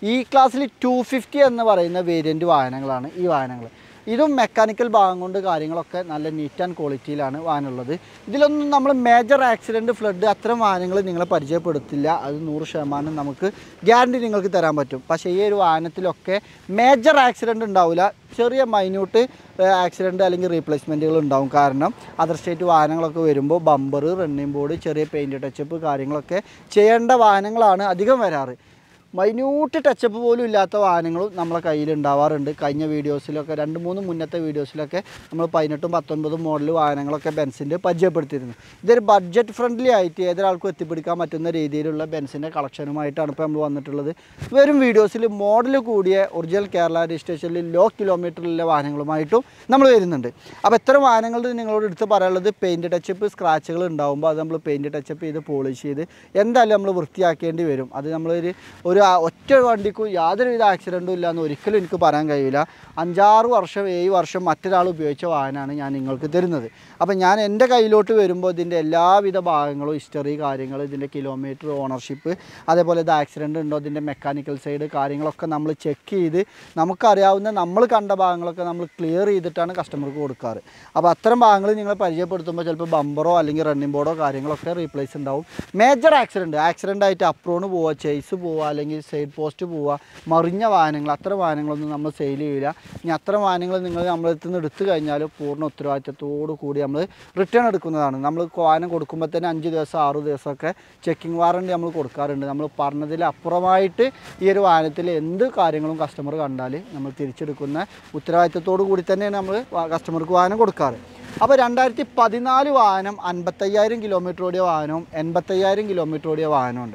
ഇ ക്ലാസ്സിൽ ടു ഫിഫ്റ്റി എന്ന് പറയുന്ന വേരിയൻറ്റ് വാഹനങ്ങളാണ് ഈ വാഹനങ്ങൾ ഇതും മെക്കാനിക്കൽ ഭാഗം കൊണ്ട് കാര്യങ്ങളൊക്കെ നല്ല നീറ്റ് ആൻഡ് ക്വാളിറ്റിയിലാണ് വാഹനമുള്ളത് ഇതിലൊന്നും നമ്മൾ മേജർ ആക്സിഡൻറ്റ് ഫ്ലഡ് അത്തരം വാഹനങ്ങൾ നിങ്ങളെ പരിചയപ്പെടുത്തില്ല അത് നൂറ് ശതമാനം നമുക്ക് ഗ്യാരണ്ടി നിങ്ങൾക്ക് തരാൻ പറ്റും പക്ഷേ ഈ ഒരു വാഹനത്തിലൊക്കെ മേജർ ആക്സിഡൻറ്റ് ഉണ്ടാവില്ല ചെറിയ മൈന്യൂട്ട് ആക്സിഡൻറ്റ് അല്ലെങ്കിൽ റീപ്ലേസ്മെൻറ്റുകൾ ഉണ്ടാവും കാരണം അതർ സ്റ്റേറ്റ് വാഹനങ്ങളൊക്കെ വരുമ്പോൾ ബമ്പർ റണ്ണിങ് ബോർഡ് ചെറിയ പെയിൻറ്റ് ടച്ചപ്പ് കാര്യങ്ങളൊക്കെ ചെയ്യേണ്ട വാഹനങ്ങളാണ് അധികം വരാറ് മൈന്യൂട്ട് ടച്ചപ്പ് പോലും ഇല്ലാത്ത വാഹനങ്ങളും നമ്മളെ കയ്യിൽ ഉണ്ടാവാറുണ്ട് കഴിഞ്ഞ വീഡിയോസിലൊക്കെ രണ്ട് മൂന്ന് മുന്നത്തെ വീഡിയോസിലൊക്കെ നമ്മൾ പതിനെട്ടും പത്തൊൻപതും മോഡൽ വാഹനങ്ങളൊക്കെ ബെൻസിൻ്റെ പരിചയപ്പെടുത്തിയിരുന്നു ഇതൊരു ബഡ്ജറ്റ് ഫ്രണ്ട്ലി ആയിട്ട് ഏതൊരാൾക്കും എത്തിപ്പിടിക്കാൻ പറ്റുന്ന രീതിയിലുള്ള ബെൻസിൻ്റെ കളക്ഷനുമായിട്ടാണ് ഇപ്പോൾ നമ്മൾ വന്നിട്ടുള്ളത് വരും വീഡിയോസിൽ മോഡൽ കൂടിയ ഒറിജിനൽ കേരള രജിസ്ട്രേഷനിൽ ലോ കിലോമീറ്ററിലുള്ള വാഹനങ്ങളുമായിട്ടും നമ്മൾ വരുന്നുണ്ട് അപ്പോൾ ഇത്തരം വാഹനങ്ങൾ നിങ്ങളോട് എടുത്ത് പറയാനുള്ളത് പെയിൻറ്റ് ടച്ചപ്പ് സ്ക്രാച്ചുകൾ ഉണ്ടാകുമ്പോൾ അത് നമ്മൾ പെയിൻറ്റ് ടച്ചപ്പ് ചെയ്ത് പോളിഷ് ചെയ്ത് എന്തായാലും നമ്മൾ വൃത്തിയാക്കേണ്ടി വരും അത് നമ്മളൊരു ഒരു ആ ഒറ്റ വണ്ടിക്കും യാതൊരുവിധ ആക്സിഡൻറ്റും ഇല്ലയെന്ന് ഒരിക്കലും എനിക്ക് പറയാൻ കഴിയില്ല അഞ്ചാറ് വർഷം ഏഴ് വർഷം മറ്റൊരാൾ ഉപയോഗിച്ച വാഹനമാണ് ഞാൻ നിങ്ങൾക്ക് തരുന്നത് അപ്പോൾ ഞാൻ എൻ്റെ കയ്യിലോട്ട് വരുമ്പോൾ ഇതിൻ്റെ എല്ലാവിധ ഭാഗങ്ങളും ഹിസ്റ്ററി കാര്യങ്ങൾ ഇതിൻ്റെ കിലോമീറ്റർ ഓണർഷിപ്പ് അതേപോലെ ഇത് ആക്സിഡൻ്റ് ഉണ്ടോ ഇതിൻ്റെ മെക്കാനിക്കൽ സൈഡ് കാര്യങ്ങളൊക്കെ നമ്മൾ ചെക്ക് ചെയ്ത് നമുക്കറിയാവുന്ന നമ്മൾ കണ്ട ഭാഗങ്ങളൊക്കെ നമ്മൾ ക്ലിയർ ചെയ്തിട്ടാണ് കസ്റ്റമർക്ക് കൊടുക്കാറ് അപ്പോൾ അത്തരം ഭാഗങ്ങൾ നിങ്ങളെ പരിചയപ്പെടുത്തുമ്പോൾ ചിലപ്പോൾ ബമ്പറോ അല്ലെങ്കിൽ റണ്ണിംഗ് ബോർഡോ കാര്യങ്ങളൊക്കെ റീപ്ലേസ് ഉണ്ടാവും മേജർ ആക്സിഡൻറ്റ് ആക്സിഡൻ്റ് ആയിട്ട് അപ്രോണ് പോവുക ചേസ് പോവുക അല്ലെങ്കിൽ സൈഡ് പോസ്റ്റ് പോവുക മറിഞ്ഞ വാഹനങ്ങൾ അത്തരം വാഹനങ്ങളൊന്നും നമ്മൾ സെയിൽ ചെയ്യില്ല ഇനി അത്തരം വാഹനങ്ങൾ നിങ്ങൾ നമ്മളടുത്ത് നിന്ന് എടുത്തു കഴിഞ്ഞാൽ പൂർണ്ണ ഉത്തരവാദിത്തത്തോടു കൂടി നമ്മൾ റിട്ടേൺ എടുക്കുന്നതാണ് നമ്മൾ വാഹനം കൊടുക്കുമ്പോൾ തന്നെ അഞ്ച് ദിവസം ആറ് ദിവസമൊക്കെ ചെക്കിംഗ് വാറണ്ടി നമ്മൾ കൊടുക്കാറുണ്ട് നമ്മൾ പറഞ്ഞതിൽ അപ്പുറമായിട്ട് ഈ ഒരു വാഹനത്തിൽ എന്ത് കാര്യങ്ങളും കസ്റ്റമർ കണ്ടാൽ നമ്മൾ തിരിച്ചെടുക്കുന്ന ഉത്തരവാദിത്തത്തോടു കൂടി തന്നെയാണ് നമ്മൾ കസ്റ്റമർക്ക് വാഹനം കൊടുക്കാറ് അപ്പോൾ രണ്ടായിരത്തി പതിനാല് വാഹനം അൻപത്തയ്യായിരം കിലോമീറ്റർ ഓടിയ വാഹനവും എൺപത്തയ്യായിരം കിലോമീറ്റർ ഓടിയ വാഹനമുണ്ട്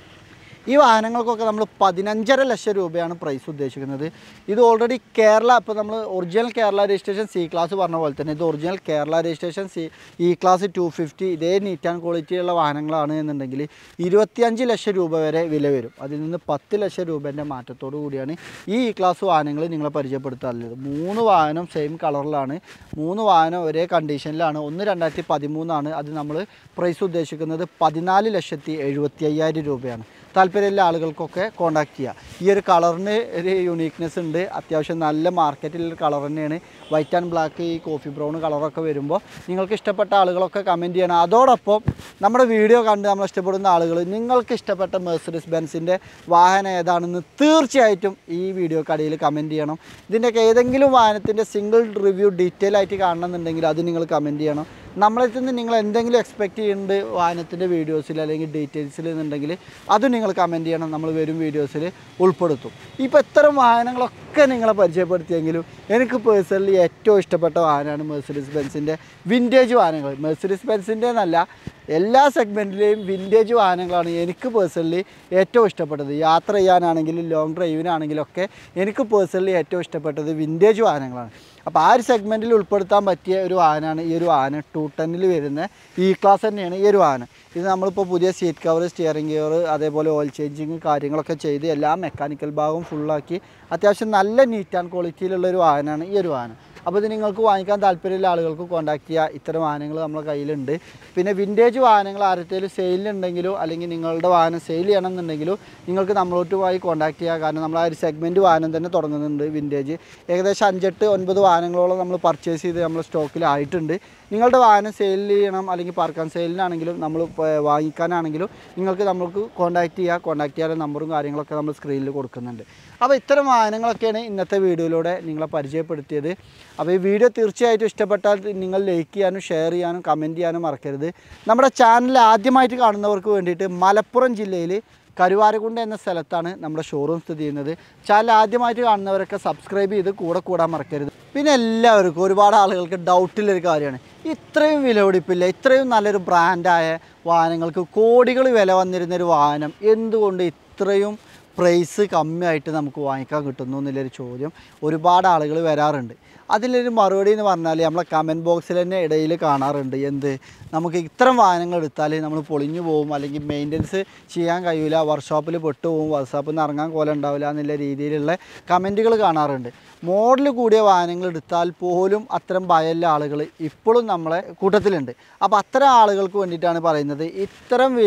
ഈ വാഹനങ്ങൾക്കൊക്കെ നമ്മൾ പതിനഞ്ചര ലക്ഷം രൂപയാണ് പ്രൈസ് ഉദ്ദേശിക്കുന്നത് ഇത് ഓൾറെഡി കേരള ഇപ്പോൾ നമ്മൾ original Kerala registration C class പറഞ്ഞ പോലെ തന്നെ ഇത് original Kerala registration C E class two fifty ഇതേ നീറ്റ് ആൻഡ് ക്വാളിറ്റിയുള്ള വാഹനങ്ങളാണ് എന്നുണ്ടെങ്കിൽ ഇരുപത്തിയഞ്ച് ലക്ഷം രൂപ വരെ വില വരും അതിൽ നിന്ന് പത്ത് ലക്ഷം രൂപേൻ്റെ മാറ്റത്തോടു കൂടിയാണ് ഈ ഇ ക്ലാസ് വാഹനങ്ങൾ നിങ്ങളെ പരിചയപ്പെടുത്താറുള്ളത് മൂന്ന് വാഹനം സെയിം കളറിലാണ് മൂന്ന് വാഹനം ഒരേ കണ്ടീഷനിലാണ് ഒന്ന് രണ്ടായിരത്തി പതിമൂന്നാണ് അത് നമ്മൾ പ്രൈസ് ഉദ്ദേശിക്കുന്നത് പതിനാല് ലക്ഷത്തി എഴുപത്തി അയ്യായിരം രൂപയാണ് താല്പര്യമുള്ള ആളുകൾക്കൊക്കെ കോൺടാക്ട് ചെയ്യുക ഈ ഒരു കളറിന് ഒരു യൂണീക്നെസ് ഉണ്ട് അത്യാവശ്യം നല്ല മാർക്കറ്റിലുള്ള കളർ തന്നെയാണ് വൈറ്റ് ആൻഡ് ബ്ലാക്ക് ഈ കോഫി ബ്രൗൺ കളറൊക്കെ വരുമ്പോൾ നിങ്ങൾക്ക് ഇഷ്ടപ്പെട്ട ആളുകളൊക്കെ കമൻറ്റ് ചെയ്യണം അതോടൊപ്പം നമ്മുടെ വീഡിയോ കണ്ട് നമ്മൾ ഇഷ്ടപ്പെടുന്ന ആളുകൾ നിങ്ങൾക്ക് ഇഷ്ടപ്പെട്ട മെഴ്സറിസ് ബെൻസിൻ്റെ വാഹനം ഏതാണെന്ന് തീർച്ചയായിട്ടും ഈ വീഡിയോ കടയിൽ കമൻറ്റ് ചെയ്യണം ഇതിൻ്റെയൊക്കെ ഏതെങ്കിലും വാഹനത്തിൻ്റെ സിംഗിൾ റിവ്യൂ ഡീറ്റെയിൽ ആയിട്ട് കാണണമെന്നുണ്ടെങ്കിൽ അത് നിങ്ങൾ കമൻറ്റ് ചെയ്യണം നമ്മളെ നിന്ന് നിങ്ങൾ എന്തെങ്കിലും എക്സ്പെക്റ്റ് ചെയ്യുന്നുണ്ട് വാഹനത്തിൻ്റെ വീഡിയോസിൽ അല്ലെങ്കിൽ ഡീറ്റെയിൽസിൽ എന്നുണ്ടെങ്കിൽ അത് നിങ്ങൾ കമൻറ്റ് ചെയ്യണം നമ്മൾ വരും വീഡിയോസിൽ ഉൾപ്പെടുത്തും ഇപ്പോൾ ഇത്തരം വാഹനങ്ങളൊക്കെ നിങ്ങളെ പരിചയപ്പെടുത്തിയെങ്കിലും എനിക്ക് പേഴ്സണലി ഏറ്റവും ഇഷ്ടപ്പെട്ട വാഹനമാണ് മെഴ്സറിസ് ബെൻസിൻ്റെ വിൻറ്റേജ് വാഹനങ്ങൾ മെഴ്സറിസ് ബെൻസിൻ്റെ എന്നല്ല എല്ലാ സെഗ്മെൻറ്റിലെയും വിൻറ്റേജ് വാഹനങ്ങളാണ് എനിക്ക് പേഴ്സണലി ഏറ്റവും ഇഷ്ടപ്പെട്ടത് യാത്ര ചെയ്യാനാണെങ്കിലും ലോങ് ഡ്രൈവിനാണെങ്കിലും ഒക്കെ എനിക്ക് പേഴ്സണലി ഏറ്റവും ഇഷ്ടപ്പെട്ടത് വിൻറ്റേജ് വാഹനങ്ങളാണ് അപ്പോൾ ആ ഒരു സെഗ്മെൻറ്റിൽ ഉൾപ്പെടുത്താൻ പറ്റിയ ഒരു വാഹനമാണ് ഈ ഒരു വാഹനം ടു ടെന്നിൽ വരുന്ന ഇ ക്ലാസ് തന്നെയാണ് ഈ ഒരു വാഹനം ഇത് നമ്മളിപ്പോൾ പുതിയ സീറ്റ് കവർ സ്റ്റിയറിംഗ് ഗിയർ അതേപോലെ ഓയിൽ ചേഞ്ചിങ് കാര്യങ്ങളൊക്കെ ചെയ്ത് എല്ലാ മെക്കാനിക്കൽ ഭാഗവും ഫുള്ളാക്കി അത്യാവശ്യം നല്ല നീറ്റ് ആൻഡ് ക്വാളിറ്റിയിലുള്ള ഒരു വാഹനമാണ് ഈ ഒരു വാഹനം അപ്പോൾ ഇത് നിങ്ങൾക്ക് വാങ്ങിക്കാൻ താല്പര്യമുള്ള ആളുകൾക്ക് കോൺടാക്ട് ചെയ്യുക ഇത്തരം വാഹനങ്ങൾ നമ്മുടെ കയ്യിലുണ്ട് പിന്നെ വിൻറ്റേജ് വാഹനങ്ങൾ ആരത്തേലും സെയിലുണ്ടെങ്കിലോ അല്ലെങ്കിൽ നിങ്ങളുടെ വാഹനം സെയിൽ ചെയ്യണമെന്നുണ്ടെങ്കിലോ നിങ്ങൾക്ക് നമ്മളോട്ടുമായി കോൺടാക്ട് ചെയ്യുക കാരണം നമ്മൾ ആ ഒരു സെഗ്മെൻറ്റ് വാഹനം തന്നെ തുടങ്ങുന്നുണ്ട് വിൻറ്റേജ് ഏകദേശം അഞ്ചെട്ട് ഒൻപത് വാഹനങ്ങളോളം നമ്മൾ പർച്ചേസ് ചെയ്ത് നമ്മൾ സ്റ്റോക്കിലായിട്ടുണ്ട് നിങ്ങളുടെ വാഹനം സെയിൽ ചെയ്യണം അല്ലെങ്കിൽ പാർക്കാൻ സെയിലിനാണെങ്കിലും നമ്മൾ പ- വാങ്ങിക്കാനാണെങ്കിലും നിങ്ങൾക്ക് നമുക്ക് കോൺടാക്ട് ചെയ്യുക കോൺടാക്ട് ചെയ്യാൻ നമ്പറും കാര്യങ്ങളൊക്കെ നമ്മൾ സ്ക്രീനിൽ കൊടുക്കുന്നുണ്ട് അപ്പോൾ ഇത്തരം വാഹനങ്ങളൊക്കെയാണ് ഇന്നത്തെ വീഡിയോയിലൂടെ നിങ്ങളെ പരിചയപ്പെടുത്തിയത് അപ്പോൾ ഈ വീഡിയോ തീർച്ചയായിട്ടും ഇഷ്ടപ്പെട്ടാൽ നിങ്ങൾ ലൈക്ക് ചെയ്യാനും ഷെയർ ചെയ്യാനും കമൻറ്റ് ചെയ്യാനും മറക്കരുത് നമ്മുടെ ചാനൽ ആദ്യമായിട്ട് കാണുന്നവർക്ക് വേണ്ടിയിട്ട് മലപ്പുറം ജില്ലയിൽ കരുവാരക്കുണ്ട് എന്ന സ്ഥലത്താണ് നമ്മുടെ ഷോറൂം സ്ഥിതി ചെയ്യുന്നത് ചാനൽ ആദ്യമായിട്ട് കാണുന്നവരൊക്കെ സബ്സ്ക്രൈബ് ചെയ്ത് കൂടെ കൂടാൻ മറക്കരുത് പിന്നെ എല്ലാവർക്കും ഒരുപാട് ആളുകൾക്ക് ഡൗട്ടുള്ളൊരു കാര്യമാണ് ഇത്രയും വിലപിടിപ്പില്ല ഇത്രയും നല്ലൊരു ബ്രാൻഡായ വാഹനങ്ങൾക്ക് കോടികൾ വില വന്നിരുന്നൊരു വാഹനം എന്തുകൊണ്ട് ഇത്രയും പ്രൈസ് കമ്മിയായിട്ട് നമുക്ക് വാങ്ങിക്കാൻ കിട്ടുന്നു എന്നുള്ളൊരു ചോദ്യം ഒരുപാട് ആളുകൾ വരാറുണ്ട് അതിലൊരു മറുപടി എന്ന് പറഞ്ഞാൽ നമ്മളെ കമൻറ്റ് ബോക്സിൽ തന്നെ ഇടയിൽ കാണാറുണ്ട് എന്ത് നമുക്ക് ഇത്തരം വാഹനങ്ങൾ എടുത്താൽ നമ്മൾ പൊളിഞ്ഞു പോകും അല്ലെങ്കിൽ മെയിൻ്റനൻസ് ചെയ്യാൻ കഴിയില്ല വർക്ക്ഷോപ്പിൽ പെട്ടു പോകും വർക്ക്ഷോപ്പിൽ നിന്ന് ഇറങ്ങാൻ കോലം ഉണ്ടാവില്ല എന്നുള്ള രീതിയിലുള്ള കമൻറ്റുകൾ കാണാറുണ്ട് മോഡൽ കൂടിയ വാഹനങ്ങൾ എടുത്താൽ പോലും അത്തരം ഭയമുള്ള ആളുകൾ ഇപ്പോഴും നമ്മളെ കൂട്ടത്തിലുണ്ട് അപ്പോൾ അത്തരം ആളുകൾക്ക് വേണ്ടിയിട്ടാണ് പറയുന്നത് ഇത്തരം വില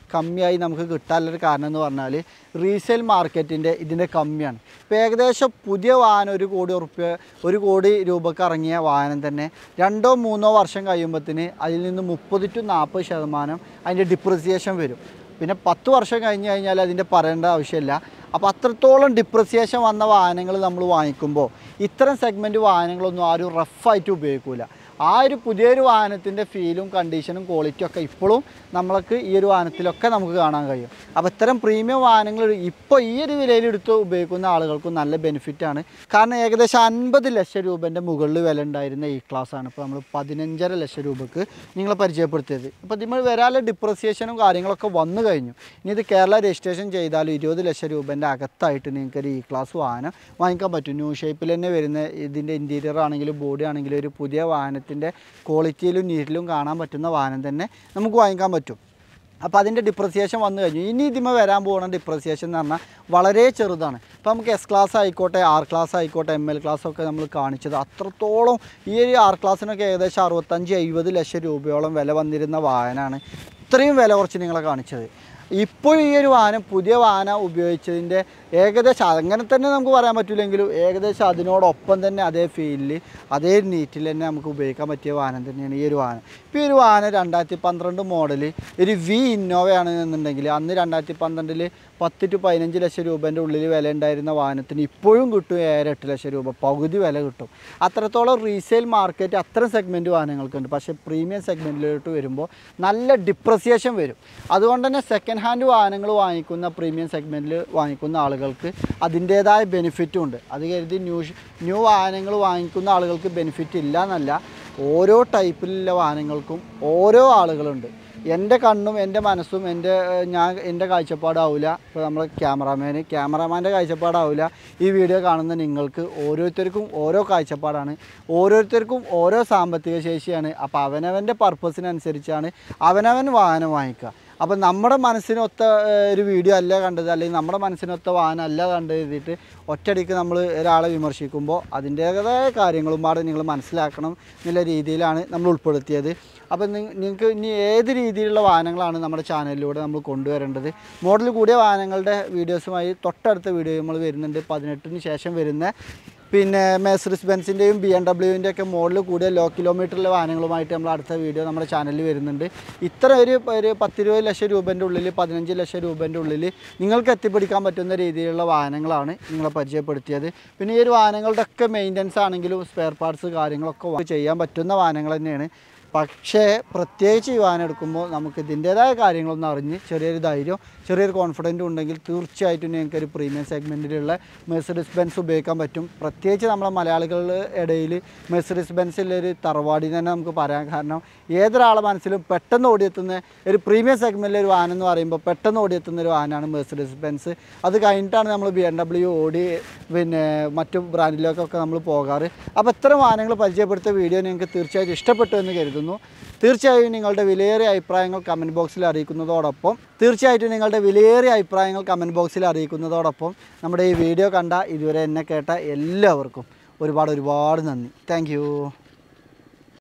കമ്മിയായി നമുക്ക് കിട്ടാനുള്ളൊരു കാരണം എന്ന് പറഞ്ഞാൽ റീസെയിൽ മാർക്കറ്റിൻ്റെ ഇതിൻ്റെ കമ്മിയാണ് ഇപ്പോൾ ഏകദേശം പുതിയ വാഹനം ഒരു കോടി ഉറുപ്പ്യ ഒരു കോടി രൂപക്ക് ഇറങ്ങിയ വാഹനം തന്നെ രണ്ടോ മൂന്നോ വർഷം കഴിയുമ്പോഴത്തേന് അതിൽ നിന്ന് മുപ്പത് ടു നാൽപ്പത് ശതമാനം അതിൻ്റെ ഡിപ്രിസിയേഷൻ വരും പിന്നെ പത്ത് വർഷം കഴിഞ്ഞ് കഴിഞ്ഞാൽ അതിൻ്റെ പറയേണ്ട ആവശ്യമില്ല അപ്പോൾ അത്രത്തോളം ഡിപ്രിസിയേഷൻ വന്ന വാഹനങ്ങൾ നമ്മൾ വാങ്ങിക്കുമ്പോൾ ഇത്തരം സെഗ്മെൻറ്റ് വാഹനങ്ങളൊന്നും ആരും റഫായിട്ട് ഉപയോഗിക്കില്ല ആ ഒരു പുതിയൊരു വാഹനത്തിൻ്റെ ഫീലും കണ്ടീഷനും ക്വാളിറ്റിയും ഒക്കെ ഇപ്പോഴും നമ്മൾക്ക് ഈ ഒരു വാഹനത്തിലൊക്കെ നമുക്ക് കാണാൻ കഴിയും അപ്പോൾ ഇത്തരം പ്രീമിയം വാഹനങ്ങൾ ഇപ്പോൾ ഈ ഒരു വിലയിൽ എടുത്ത് ഉപയോഗിക്കുന്ന ആളുകൾക്കും നല്ല ബെനിഫിറ്റാണ് കാരണം ഏകദേശം അൻപത് ലക്ഷം രൂപേൻ്റെ മുകളിൽ വില ഉണ്ടായിരുന്ന ഈ ക്ലാസ് ആണ് ഇപ്പോൾ നമ്മൾ പതിനഞ്ചര ലക്ഷം രൂപക്ക് നിങ്ങളെ പരിചയപ്പെടുത്തിയത് ഇപ്പോൾ ഇതിൽ വരാനുള്ള ഡിപ്രിസിയേഷനും കാര്യങ്ങളൊക്കെ വന്നു കഴിഞ്ഞു ഇനി ഇത് കേരള രജിസ്ട്രേഷൻ ചെയ്താലും ഇരുപത് ലക്ഷം രൂപേൻ്റെ അകത്തായിട്ട് നിങ്ങൾക്ക് ഒരു ഈ ക്ലാസ് വാഹനം വാങ്ങിക്കാൻ പറ്റും ന്യൂ ഷേപ്പിൽ തന്നെ വരുന്ന ഇതിൻ്റെ ഇൻറ്റീരിയർ ആണെങ്കിലും ബോഡി ആണെങ്കിലും ഒരു പുതിയ വാഹനത്തിൻ്റെ ക്വാളിറ്റിയിലും നീറ്റിലും കാണാൻ പറ്റുന്ന വാഹനം തന്നെ നമുക്ക് വാങ്ങിക്കാൻ പറ്റും അപ്പോൾ അതിൻ്റെ ഡിപ്രിസിയേഷൻ വന്നു കഴിഞ്ഞു ഇനി ഇതിമ വരാൻ പോകുന്ന ഡിപ്രിസിയേഷൻ എന്ന് പറഞ്ഞാൽ വളരെ ചെറുതാണ് ഇപ്പോൾ നമുക്ക് എസ് ക്ലാസ് ആയിക്കോട്ടെ ആർ ക്ലാസ് ആയിക്കോട്ടെ എം എൽ ക്ലാസ് ഒക്കെ നമ്മൾ കാണിച്ചത് അത്രത്തോളം ഈ ഒരു ആർ ക്ലാസ്സിനൊക്കെ ഏകദേശം അറുപത്തഞ്ച് എഴുപത് ലക്ഷം രൂപയോളം വില വന്നിരുന്ന വാഹനമാണ് ഇത്രയും വില കുറച്ച് നിങ്ങളെ കാണിച്ചത് ഇപ്പോൾ ഈ ഒരു വാഹനം പുതിയ വാഹനം ഉപയോഗിച്ചതിൻ്റെ ഏകദേശം അങ്ങനെ തന്നെ നമുക്ക് പറയാൻ പറ്റില്ലെങ്കിലും ഏകദേശം അതിനോടൊപ്പം തന്നെ അതേ ഫീലിൽ അതേ നീറ്റിൽ തന്നെ നമുക്ക് ഉപയോഗിക്കാൻ പറ്റിയ വാഹനം തന്നെയാണ് ഈ ഒരു വാഹനം ഇപ്പോൾ ഈ ഒരു വാഹനം രണ്ടായിരത്തി പന്ത്രണ്ട് മോഡൽ ഒരു വി ഇന്നോവയാണ് എന്നുണ്ടെങ്കിൽ അന്ന് രണ്ടായിരത്തി പന്ത്രണ്ടിൽ പത്ത് ടു പതിനഞ്ച് ലക്ഷം രൂപേൻ്റെ ഉള്ളിൽ വില ഉണ്ടായിരുന്ന വാഹനത്തിന് ഇപ്പോഴും കിട്ടും ഏഴര എട്ട് ലക്ഷം രൂപ പകുതി വില കിട്ടും അത്രത്തോളം റീസെയിൽ മാർക്കറ്റ് അത്തരം സെഗ്മെൻറ്റ് വാഹനങ്ങൾക്കുണ്ട് പക്ഷേ പ്രീമിയം സെഗ്മെൻറ്റിലോട്ട് വരുമ്പോൾ നല്ല ഡിപ്രസിയേഷൻ വരും അതുകൊണ്ട് തന്നെ സെക്കൻഡ് ഹാൻഡ് വാഹനങ്ങൾ വാങ്ങിക്കുന്ന പ്രീമിയം സെഗ്മെൻറ്റിൽ വാങ്ങിക്കുന്ന ആളുകൾക്ക് അതിൻ്റേതായ ബെനിഫിറ്റും ഉണ്ട് അത് കരുതി ന്യൂ ന്യൂ വാഹനങ്ങൾ വാങ്ങിക്കുന്ന ആളുകൾക്ക് ബെനിഫിറ്റ് ഇല്ല എന്നല്ല ഓരോ ടൈപ്പിലുള്ള വാഹനങ്ങൾക്കും ഓരോ ആളുകളുണ്ട് എൻ്റെ കണ്ണും എൻ്റെ മനസ്സും എൻ്റെ ഏഹ്, ഞാൻ എൻ്റെ കാഴ്ചപ്പാടാവില്ല ഇപ്പോൾ നമ്മൾ ക്യാമറാമാന് ക്യാമറാമാൻ്റെ കാഴ്ചപ്പാടാവില്ല ഈ വീഡിയോ കാണുന്ന നിങ്ങൾക്ക് ഓരോരുത്തർക്കും ഓരോ കാഴ്ചപ്പാടാണ് ഓരോരുത്തർക്കും ഓരോ സാമ്പത്തിക ശേഷിയാണ് അപ്പോൾ അവനവൻ്റെ പർപ്പസിനനുസരിച്ചാണ് അവനവൻ വാഹനം വാങ്ങിക്കുക അപ്പം നമ്മുടെ മനസ്സിനൊത്ത ഏഹ്, ഒരു വീഡിയോ അല്ല കണ്ടത് അല്ലെങ്കിൽ നമ്മുടെ മനസ്സിനൊത്ത വാഹനം അല്ല കണ്ടത് എഴുതിയിട്ട് ഒറ്റയടിക്ക് നമ്മൾ ഒരാളെ വിമർശിക്കുമ്പോൾ അതിൻ്റേതായ കാര്യങ്ങളും പാടെ നിങ്ങൾ മനസ്സിലാക്കണം എന്നുള്ള രീതിയിലാണ് നമ്മൾ ഉൾപ്പെടുത്തിയത് അപ്പം നിങ്ങൾക്ക് ഇനി ഏത് രീതിയിലുള്ള വാഹനങ്ങളാണ് നമ്മുടെ ചാനലിലൂടെ നമ്മൾ കൊണ്ടുവരേണ്ടത് മോഡൽ കൂടിയ വാഹനങ്ങളുടെ വീഡിയോസുമായി തൊട്ടടുത്ത വീഡിയോ നമ്മൾ വരുന്നുണ്ട് പതിനെട്ടിന് ശേഷം വരുന്ന പിന്നെ മേസറിസ് ബെൻസിൻ്റെയും ബി എം ഡബ്ല്യുവിൻ്റെ ഒക്കെ മോഡൽ കൂടിയ ലോ കിലോമീറ്ററിലെ വാഹനങ്ങളുമായിട്ട് നമ്മൾ അടുത്ത വീഡിയോ നമ്മുടെ ചാനലിൽ വരുന്നുണ്ട് ഇത്ര ഒരു ഒരു പത്തിരുപത് ലക്ഷം രൂപേൻ്റെ ഉള്ളിൽ പതിനഞ്ച് ലക്ഷം രൂപേൻ്റെ ഉള്ളിൽ നിങ്ങൾക്ക് എത്തിപ്പിടിക്കാൻ പറ്റുന്ന രീതിയിലുള്ള വാഹനങ്ങളാണ് നിങ്ങളെ പരിചയപ്പെടുത്തിയത് പിന്നെ ഈ ഒരു വാഹനങ്ങളുടെ ഒക്കെ മെയിൻ്റനൻസ് ആണെങ്കിലും സ്പെയർ പാർട്സ് കാര്യങ്ങളൊക്കെ വാ- ചെയ്യാൻ പറ്റുന്ന വാഹനങ്ങൾ തന്നെയാണ് പക്ഷേ പ്രത്യേകിച്ച് ഈ വാഹനം എടുക്കുമ്പോൾ നമുക്ക് ഇതിൻ്റേതായ കാര്യങ്ങളൊന്നും അറിഞ്ഞ് ചെറിയൊരു ധൈര്യം ചെറിയൊരു കോൺഫിഡൻറ്റും ഉണ്ടെങ്കിൽ തീർച്ചയായിട്ടും നിങ്ങൾക്ക് ഒരു പ്രീമിയം സെഗ്മെൻറ്റിലുള്ള മെഴ്സഡിസ് ബെൻസ് ഉപയോഗിക്കാൻ പറ്റും പ്രത്യേകിച്ച് നമ്മളെ മലയാളികളുടെ ഇടയിൽ മെഴ്സഡിസ് ബെൻസിലൊരു തറവാടി തന്നെ നമുക്ക് പറയാൻ കാരണം ഏതൊരാളെ മനസ്സിലും പെട്ടെന്ന് ഓടിയെത്തുന്ന ഒരു പ്രീമിയം സെഗ്മെൻറ്റിലെ ഒരു വാഹനം എന്ന് പറയുമ്പോൾ പെട്ടെന്ന് ഓടിയെത്തുന്ന ഒരു വാഹനമാണ് മെഴ്സഡിസ് ബെൻസ് അത് കഴിഞ്ഞിട്ടാണ് നമ്മൾ ബി എം ഡബ്ല്യു ഓടി പിന്നെ മറ്റു ബ്രാൻഡിലേക്കൊക്കെ നമ്മൾ പോകാറ് അപ്പോൾ ഇത്തരം വാഹനങ്ങൾ പരിചയപ്പെടുത്തിയ വീഡിയോ നിങ്ങൾക്ക് തീർച്ചയായിട്ടും ഇഷ്ടപ്പെട്ടു എന്ന് കരുതുന്നു തീർച്ചയായും നിങ്ങളുടെ വിലയേറിയ അഭിപ്രായങ്ങൾ കമൻറ്റ് ബോക്സിൽ അറിയിക്കുന്നതോടൊപ്പം തീർച്ചയായിട്ടും നിങ്ങളുടെ വിലയേറിയ അഭിപ്രായങ്ങൾ കമൻറ്റ് ബോക്സിൽ അറിയിക്കുന്നതോടൊപ്പം നമ്മുടെ ഈ വീഡിയോ കണ്ട ഇതുവരെ എന്നെ കേട്ട എല്ലാവർക്കും ഒരുപാട് ഒരുപാട് നന്ദി താങ്ക്